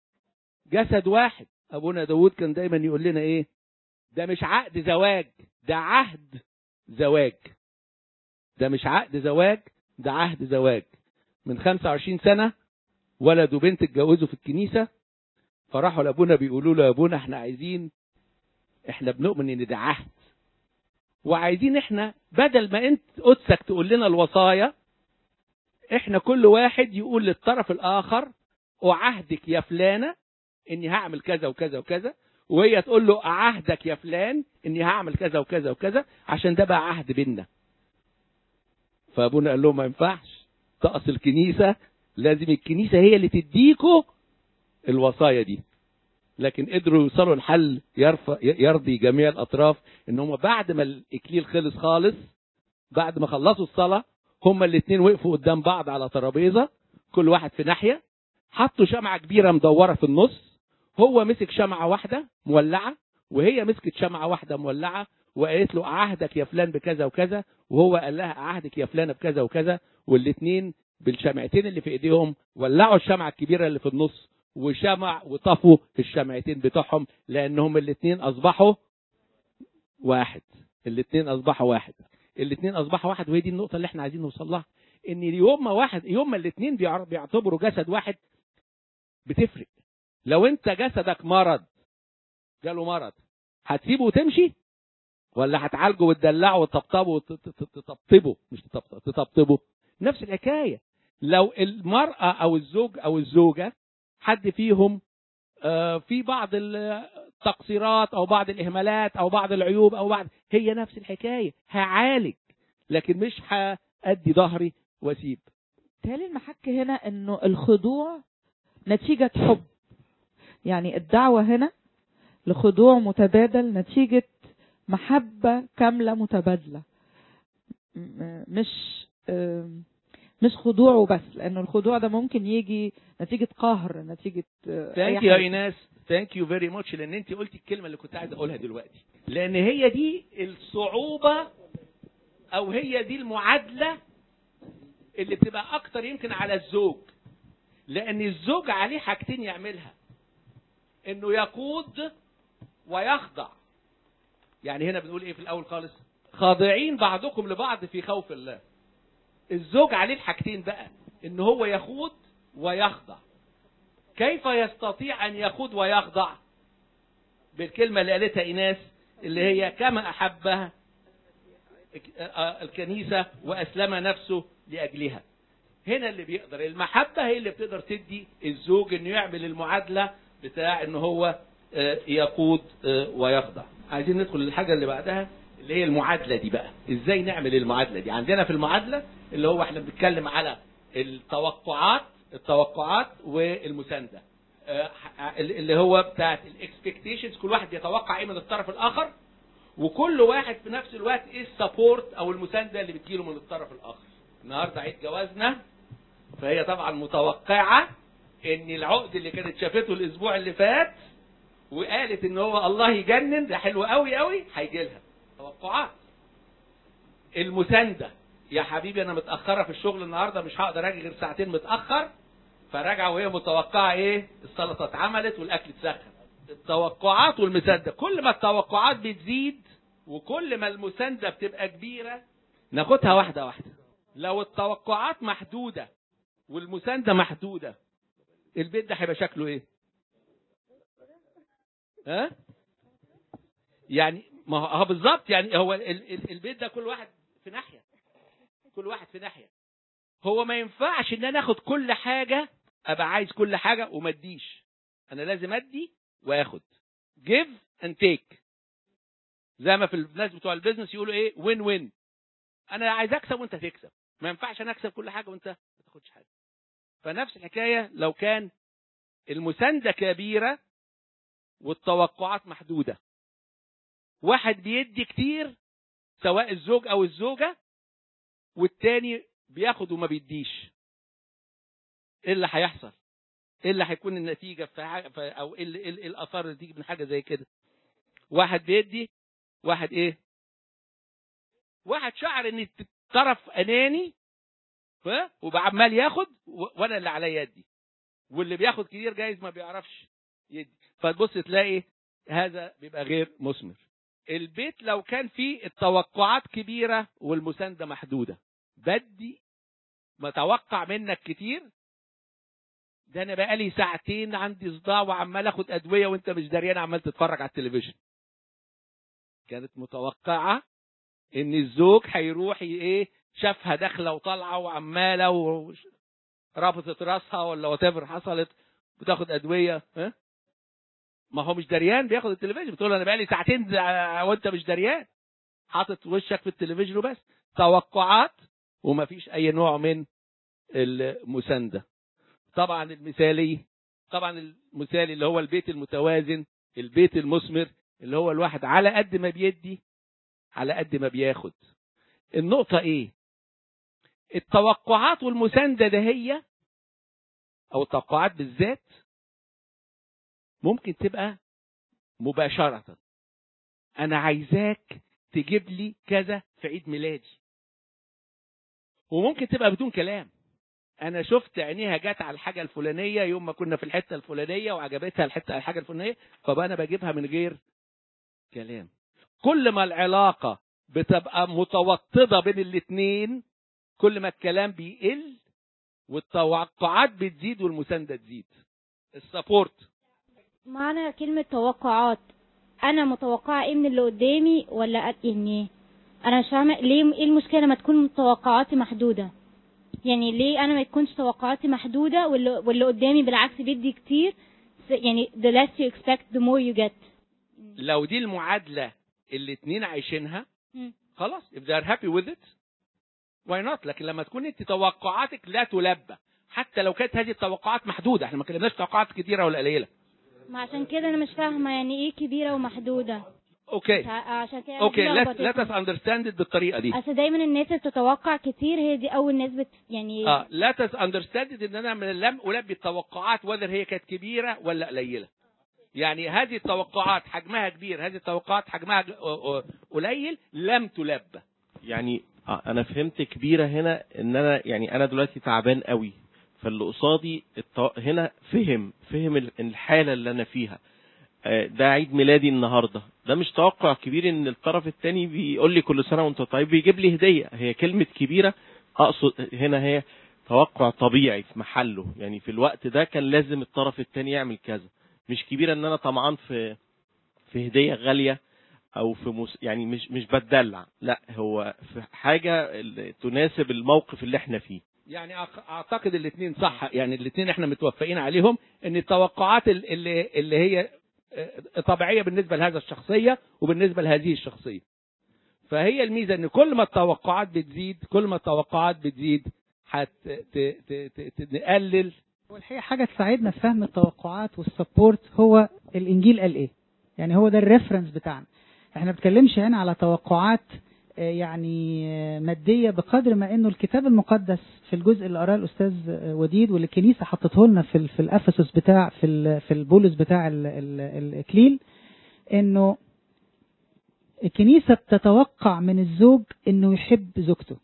جسد واحد ابونا داود كان دايما يقول لنا ايه ده مش عقد زواج ده عهد زواج ده مش عقد زواج ده عهد زواج من 25 سنة ولد وبنت اتجوزوا في الكنيسة فراحوا لابونا بيقولوا له يا ابونا احنا عايزين احنا بنؤمن ان ده عهد وعايزين احنا بدل ما انت قدسك تقول لنا الوصايا احنا كل واحد يقول للطرف الاخر اعهدك يا فلانة اني هعمل كذا وكذا وكذا وهي تقول له اعهدك يا فلان اني هعمل كذا وكذا وكذا عشان ده بقى عهد بينا فابونا قال لهم ما ينفعش طقس الكنيسة لازم الكنيسة هي اللي تديكوا الوصايا دي لكن قدروا يوصلوا لحل يرفع يرضي جميع الاطراف ان هم بعد ما الاكليل خلص خالص بعد ما خلصوا الصلاه هما الاثنين وقفوا قدام بعض على ترابيزه كل واحد في ناحيه حطوا شمعه كبيره مدوره في النص هو مسك شمعه واحده مولعه وهي مسكت شمعه واحده مولعه وقالت له عهدك يا فلان بكذا وكذا وهو قال لها عهدك يا فلانه بكذا وكذا والاثنين بالشمعتين اللي في ايديهم ولعوا الشمعه الكبيره اللي في النص وشمع وطفوا الشمعتين بتوعهم لانهم الاثنين اصبحوا واحد الاثنين اصبحوا واحد الاثنين اصبحوا واحد وهي دي النقطه اللي احنا عايزين نوصل لها ان يوم ما واحد يوم ما الاثنين بيعتبروا جسد واحد بتفرق لو انت جسدك مرض جاله مرض هتسيبه وتمشي ولا هتعالجه وتدلعه وتطبطبه وتطبطبه مش تطبطبه تطبطبه نفس الحكايه لو المراه او الزوج او الزوجه حد فيهم في بعض التقصيرات او بعض الاهمالات او بعض العيوب او بعض هي نفس الحكايه هعالج لكن مش هادي ظهري واسيب تالي المحك هنا انه الخضوع نتيجة حب يعني الدعوة هنا لخضوع متبادل نتيجة محبة كاملة متبادلة مش مش خضوع وبس لانه الخضوع ده ممكن يجي نتيجه قهر نتيجه ثانك يو يا ايناس ثانك يو فيري ماتش لان انت قلتي الكلمه اللي كنت عايز اقولها دلوقتي لان هي دي الصعوبه او هي دي المعادله اللي بتبقى اكتر يمكن على الزوج لان الزوج عليه حاجتين يعملها انه يقود ويخضع يعني هنا بنقول ايه في الاول خالص خاضعين بعضكم لبعض في خوف الله الزوج عليه الحاجتين بقى ان هو يخوض ويخضع كيف يستطيع ان يخوض ويخضع بالكلمه اللي قالتها ايناس اللي هي كما احبها الكنيسه واسلم نفسه لاجلها هنا اللي بيقدر المحبه هي اللي بتقدر تدي الزوج انه يعمل المعادله بتاع ان هو يقود ويخضع عايزين ندخل للحاجه اللي بعدها اللي هي المعادله دي بقى ازاي نعمل المعادله دي عندنا في المعادله اللي هو احنا بنتكلم على التوقعات التوقعات والمسانده اللي هو بتاعت الاكسبكتيشنز كل واحد بيتوقع ايه من الطرف الاخر وكل واحد في نفس الوقت ايه السبورت او المسانده اللي بتجيله من الطرف الاخر النهارده عيد جوازنا فهي طبعا متوقعه ان العقد اللي كانت شافته الاسبوع اللي فات وقالت ان هو الله يجنن ده حلو قوي قوي هيجي لها توقعات المسانده يا حبيبي انا متاخره في الشغل النهارده مش هقدر اجي غير ساعتين متاخر فراجعه وهي متوقعه ايه السلطه اتعملت والاكل اتسخن التوقعات والمسانده كل ما التوقعات بتزيد وكل ما المسانده بتبقى كبيره ناخدها واحده واحده لو التوقعات محدوده والمسانده محدوده البيت ده هيبقى شكله ايه ها يعني ما هو بالظبط يعني هو البيت ده كل واحد في ناحيه كل واحد في ناحيه هو ما ينفعش ان انا اخد كل حاجه ابقى عايز كل حاجه وما اديش انا لازم ادي واخد give and take زي ما في الناس بتوع البيزنس يقولوا ايه وين وين انا عايز اكسب وانت تكسب ما ينفعش انا اكسب كل حاجه وانت ما تاخدش حاجه فنفس الحكايه لو كان المسانده كبيره والتوقعات محدوده واحد بيدي كتير سواء الزوج او الزوجه والتاني بياخد وما بيديش ايه اللي هيحصل ايه اللي هيكون النتيجه في حاجة في او ايه اللي- ايه الاثار اللي تيجي من حاجه زي كده واحد بيدي واحد ايه واحد شعر ان الطرف اناني ها وبعمال ياخد و- وانا اللي عليا يدي واللي بياخد كتير جايز ما بيعرفش يدي فتبص تلاقي هذا بيبقى غير مثمر البيت لو كان فيه التوقعات كبيرة والمساندة محدودة بدي متوقع منك كتير ده انا بقالي ساعتين عندي صداع وعمال اخد ادويه وانت مش دريان عمال تتفرج على التلفزيون كانت متوقعه ان الزوج هيروح ي- ايه شافها داخله وطالعه وعماله وربطت راسها ولا وات حصلت بتاخد ادويه ها ما هو مش دريان بياخد التلفزيون بتقول له انا بقالي ساعتين ز- وانت مش دريان حاطط وشك في التلفزيون وبس توقعات وما فيش اي نوع من المسانده طبعا المثالي طبعا المثالي اللي هو البيت المتوازن البيت المثمر اللي هو الواحد على قد ما بيدي على قد ما بياخد النقطة ايه التوقعات والمساندة ده هي او التوقعات بالذات ممكن تبقى مباشرة انا عايزاك تجيب لي كذا في عيد ميلادي وممكن تبقى بدون كلام انا شفت عينيها جت على الحاجه الفلانيه يوم ما كنا في الحته الفلانيه وعجبتها الحته الحاجه الفلانيه فبقى انا بجيبها من غير كلام كل ما العلاقه بتبقى متوطده بين الاثنين كل ما الكلام بيقل والتوقعات بتزيد والمسانده تزيد السبورت معنى كلمة توقعات أنا متوقعة إيه من اللي قدامي ولا أ- يعني أنا مش فاهمة ليه إيه المشكلة لما تكون توقعاتي محدودة يعني ليه أنا ما تكونش توقعاتي محدودة واللي, واللي قدامي بالعكس بيدي كتير س- يعني the less you expect the more you get لو دي المعادله الاثنين عايشينها مم. خلاص if they are happy with it why not لكن لما تكون انت توقعاتك لا تلبى حتى لو كانت هذه التوقعات محدوده احنا ما كلمناش توقعات كتيره ولا قليله ما عشان كده أنا مش فاهمة يعني إيه كبيرة ومحدودة اوكي ع- عشان كده اوكي دي let, لخبطتني. let us understand it بالطريقه دي اصل دايما الناس اللي بتتوقع كتير هي دي اول ناس بت يعني اه let us understand it ان انا من لم البي التوقعات whether هي كانت كبيره ولا قليله يعني هذه التوقعات حجمها كبير هذه التوقعات حجمها ج- آه، آه، قليل لم تلبى يعني آه، انا فهمت كبيره هنا ان انا يعني انا دلوقتي تعبان قوي فاللي قصادي الط- هنا فهم فهم ال- الحاله اللي انا فيها آه، ده عيد ميلادي النهارده ده مش توقع كبير ان الطرف الثاني بيقول لي كل سنه وانت طيب بيجيب لي هديه هي كلمه كبيره اقصد هنا هي توقع طبيعي في محله يعني في الوقت ده كان لازم الطرف الثاني يعمل كذا مش كبيره ان انا طمعان في في هديه غاليه او في مس... يعني مش مش بتدلع لا هو في حاجه ال- تناسب الموقف اللي احنا فيه يعني أع- اعتقد الاثنين صح يعني الاثنين احنا متوفقين عليهم ان التوقعات ال- اللي اللي هي آه، طبيعيه بالنسبه لهذا الشخصيه وبالنسبه لهذه الشخصيه فهي الميزه ان كل ما التوقعات بتزيد كل ما التوقعات بتزيد هت ت- ت- ت- ت- نقلل والحقيقة حاجة تساعدنا في فهم التوقعات والسبورت هو الإنجيل قال إيه يعني هو ده الريفرنس بتاعنا احنا بنتكلمش هنا على توقعات آه، يعني آه، مادية بقدر ما انه الكتاب المقدس في الجزء اللي قراه الاستاذ آه، وديد واللي الكنيسة حطته لنا في ال- في الافسس بتاع في ال- في البولس بتاع ال- ال- الاكليل انه الكنيسة بتتوقع من الزوج انه يحب زوجته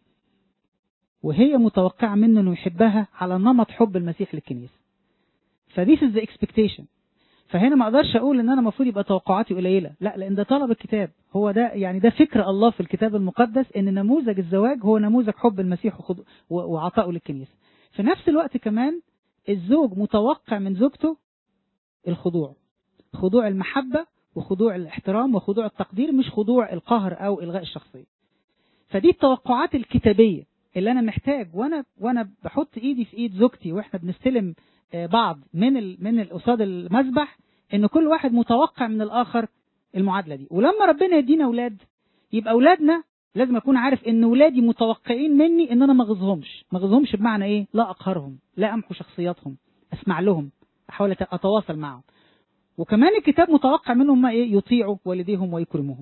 وهي متوقعة منه انه يحبها على نمط حب المسيح للكنيسة فديس از ذا اكسبكتيشن فهنا ما اقدرش اقول ان انا المفروض يبقى توقعاتي قليله لا لان ده طلب الكتاب هو ده يعني ده فكر الله في الكتاب المقدس ان نموذج الزواج هو نموذج حب المسيح وخضو- و- وعطائه للكنيسه في نفس الوقت كمان الزوج متوقع من زوجته الخضوع خضوع المحبه وخضوع الاحترام وخضوع التقدير مش خضوع القهر او الغاء الشخصيه فدي التوقعات الكتابيه اللي انا محتاج وانا وانا بحط ايدي في ايد زوجتي واحنا بنستلم آه، بعض من ال من ال- قصاد المذبح ان كل واحد متوقع من الاخر المعادله دي ولما ربنا يدينا اولاد يبقى اولادنا لازم اكون عارف ان ولادي متوقعين مني ان انا ما اغيظهمش ما اغيظهمش بمعنى ايه لا اقهرهم لا امحو شخصياتهم اسمع لهم احاول أت- اتواصل معهم وكمان الكتاب متوقع منهم ما ايه يطيعوا والديهم ويكرموهم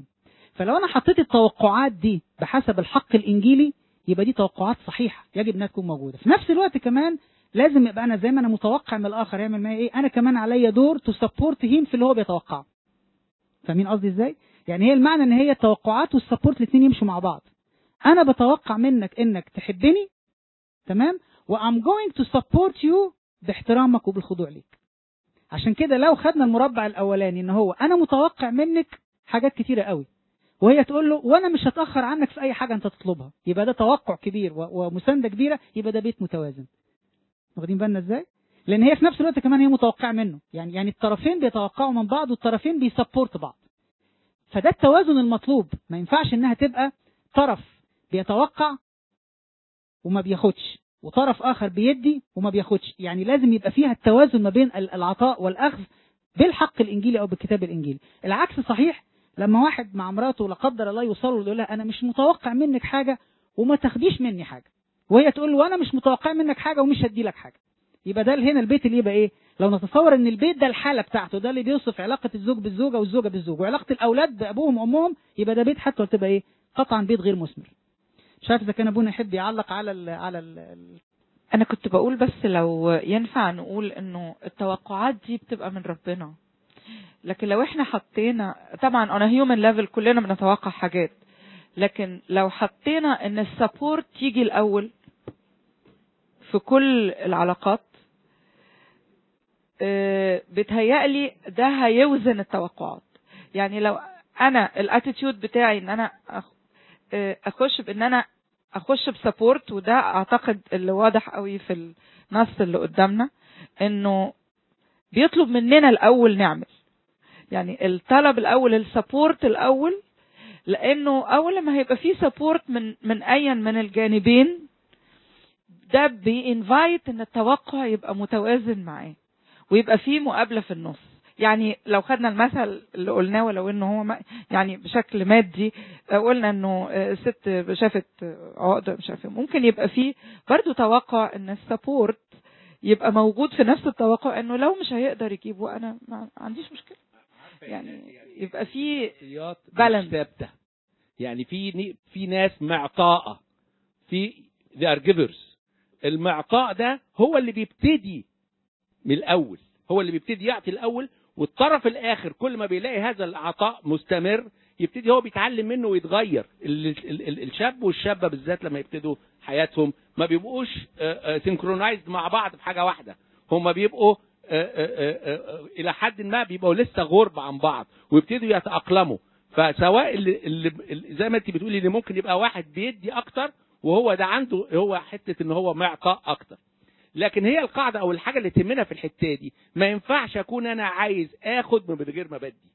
فلو انا حطيت التوقعات دي بحسب الحق الانجيلي يبقى دي توقعات صحيحه يجب انها تكون موجوده في نفس الوقت كمان لازم يبقى انا زي ما انا متوقع من الاخر يعمل معايا ايه انا كمان عليا دور تو سبورت هيم في اللي هو بيتوقعه فاهمين قصدي ازاي يعني هي المعنى ان هي التوقعات والسبورت الاثنين يمشوا مع بعض انا بتوقع منك انك تحبني تمام وام جوينج تو سبورت يو باحترامك وبالخضوع ليك عشان كده لو خدنا المربع الاولاني ان هو انا متوقع منك حاجات كتيره قوي وهي تقول له وانا مش هتاخر عنك في اي حاجه انت تطلبها يبقى ده توقع كبير و- ومسانده كبيره يبقى ده بيت متوازن واخدين بالنا ازاي لان هي في نفس الوقت كمان هي متوقعه منه يعني يعني الطرفين بيتوقعوا من بعض والطرفين بيسبورت بعض فده التوازن المطلوب ما ينفعش انها تبقى طرف بيتوقع وما بياخدش وطرف اخر بيدي وما بياخدش يعني لازم يبقى فيها التوازن ما بين ال- العطاء والاخذ بالحق الانجيلي او بالكتاب الانجيلي العكس صحيح لما واحد مع مراته لا قدر الله يوصل له يقول لها انا مش متوقع منك حاجه وما تاخديش مني حاجه وهي تقول له انا مش متوقع منك حاجه ومش هدي لك حاجه يبقى ده هنا البيت اللي يبقى ايه لو نتصور ان البيت ده الحاله بتاعته ده اللي بيوصف علاقه الزوج بالزوجه والزوجه بالزوج وعلاقه الاولاد بابوهم وامهم يبقى ده بيت حتى تبقى ايه قطعا بيت غير مثمر مش عارف اذا كان ابونا يحب يعلق على ال على ال انا كنت بقول بس لو ينفع نقول انه التوقعات دي بتبقى من ربنا لكن لو احنا حطينا طبعا on a human level كلنا بنتوقع حاجات لكن لو حطينا ان السبورت يجي الاول في كل العلاقات آه، بتهيألي ده هيوزن التوقعات يعني لو انا الاتيتيود بتاعي ان انا أخ- آه، اخش بان انا اخش بسبورت وده اعتقد اللي واضح قوي في النص اللي قدامنا انه بيطلب مننا الاول نعمل يعني الطلب الاول السبورت الاول لانه اول لما هيبقى فيه سبورت من من ايا من الجانبين ده بينفايت ان التوقع يبقى متوازن معاه ويبقى فيه مقابله في النص يعني لو خدنا المثل اللي قلناه ولو انه هو ما يعني بشكل مادي آه، قلنا انه آه، ست شافت آه، عقده مش عارفه ممكن يبقى فيه برضو توقع ان السبورت يبقى موجود في نفس التوقع انه لو مش هيقدر يجيبه انا ما عنديش مشكله يعني يبقى فيه شخصيات مش Balance. ثابته يعني في ني- في ناس معطاءه في they are givers المعطاء ده هو اللي بيبتدي من الاول هو اللي بيبتدي يعطي الاول والطرف الاخر كل ما بيلاقي هذا العطاء مستمر يبتدي هو بيتعلم منه ويتغير ال- ال- ال- الشاب والشابه بالذات لما يبتدوا حياتهم ما بيبقوش سينكرونايزد مع بعض في حاجه واحده هم بيبقوا آه، آه، آه، آه، الى حد ما بيبقوا لسه غرب عن بعض ويبتدوا يتاقلموا فسواء اللي, اللي اللي- زي ما انت بتقولي اللي ممكن يبقى واحد بيدي اكتر وهو ده عنده هو حته ان هو معطاء اكتر لكن هي القاعده او الحاجه اللي تهمنا في الحته دي ما ينفعش اكون انا عايز اخد من غير ما بدي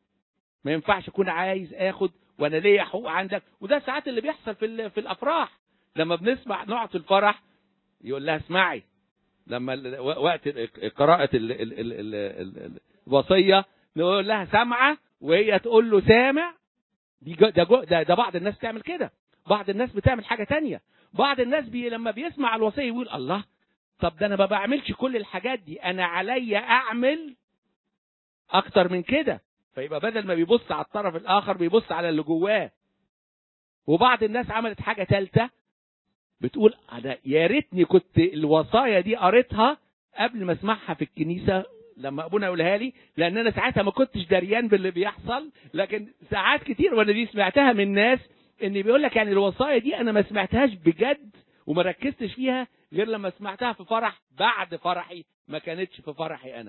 ما ينفعش اكون عايز اخد وانا ليا حقوق عندك وده ساعات اللي بيحصل في ال- في الافراح لما بنسمع نقعد في الفرح يقول لها اسمعي لما ال- و- وقت ال- قراءة ال- ال- ال- ال- ال- الوصية نقول لها سامعة وهي تقول له سامع دي جو- ده, جو- ده, ده بعض الناس تعمل كده بعض الناس بتعمل حاجة تانية بعض الناس بي لما بيسمع الوصية يقول الله طب ده انا ما بعملش كل الحاجات دي انا عليا اعمل اكتر من كده فيبقى بدل ما بيبص على الطرف الاخر بيبص على اللي جواه وبعض الناس عملت حاجة تالتة بتقول انا يا ريتني كنت الوصايا دي قريتها قبل ما اسمعها في الكنيسه لما ابونا يقولها لي لان انا ساعتها ما كنتش دريان باللي بيحصل لكن ساعات كتير وانا دي سمعتها من ناس ان بيقول لك يعني الوصايا دي انا ما سمعتهاش بجد وما ركزتش فيها غير لما سمعتها في فرح بعد فرحي ما كانتش في فرحي انا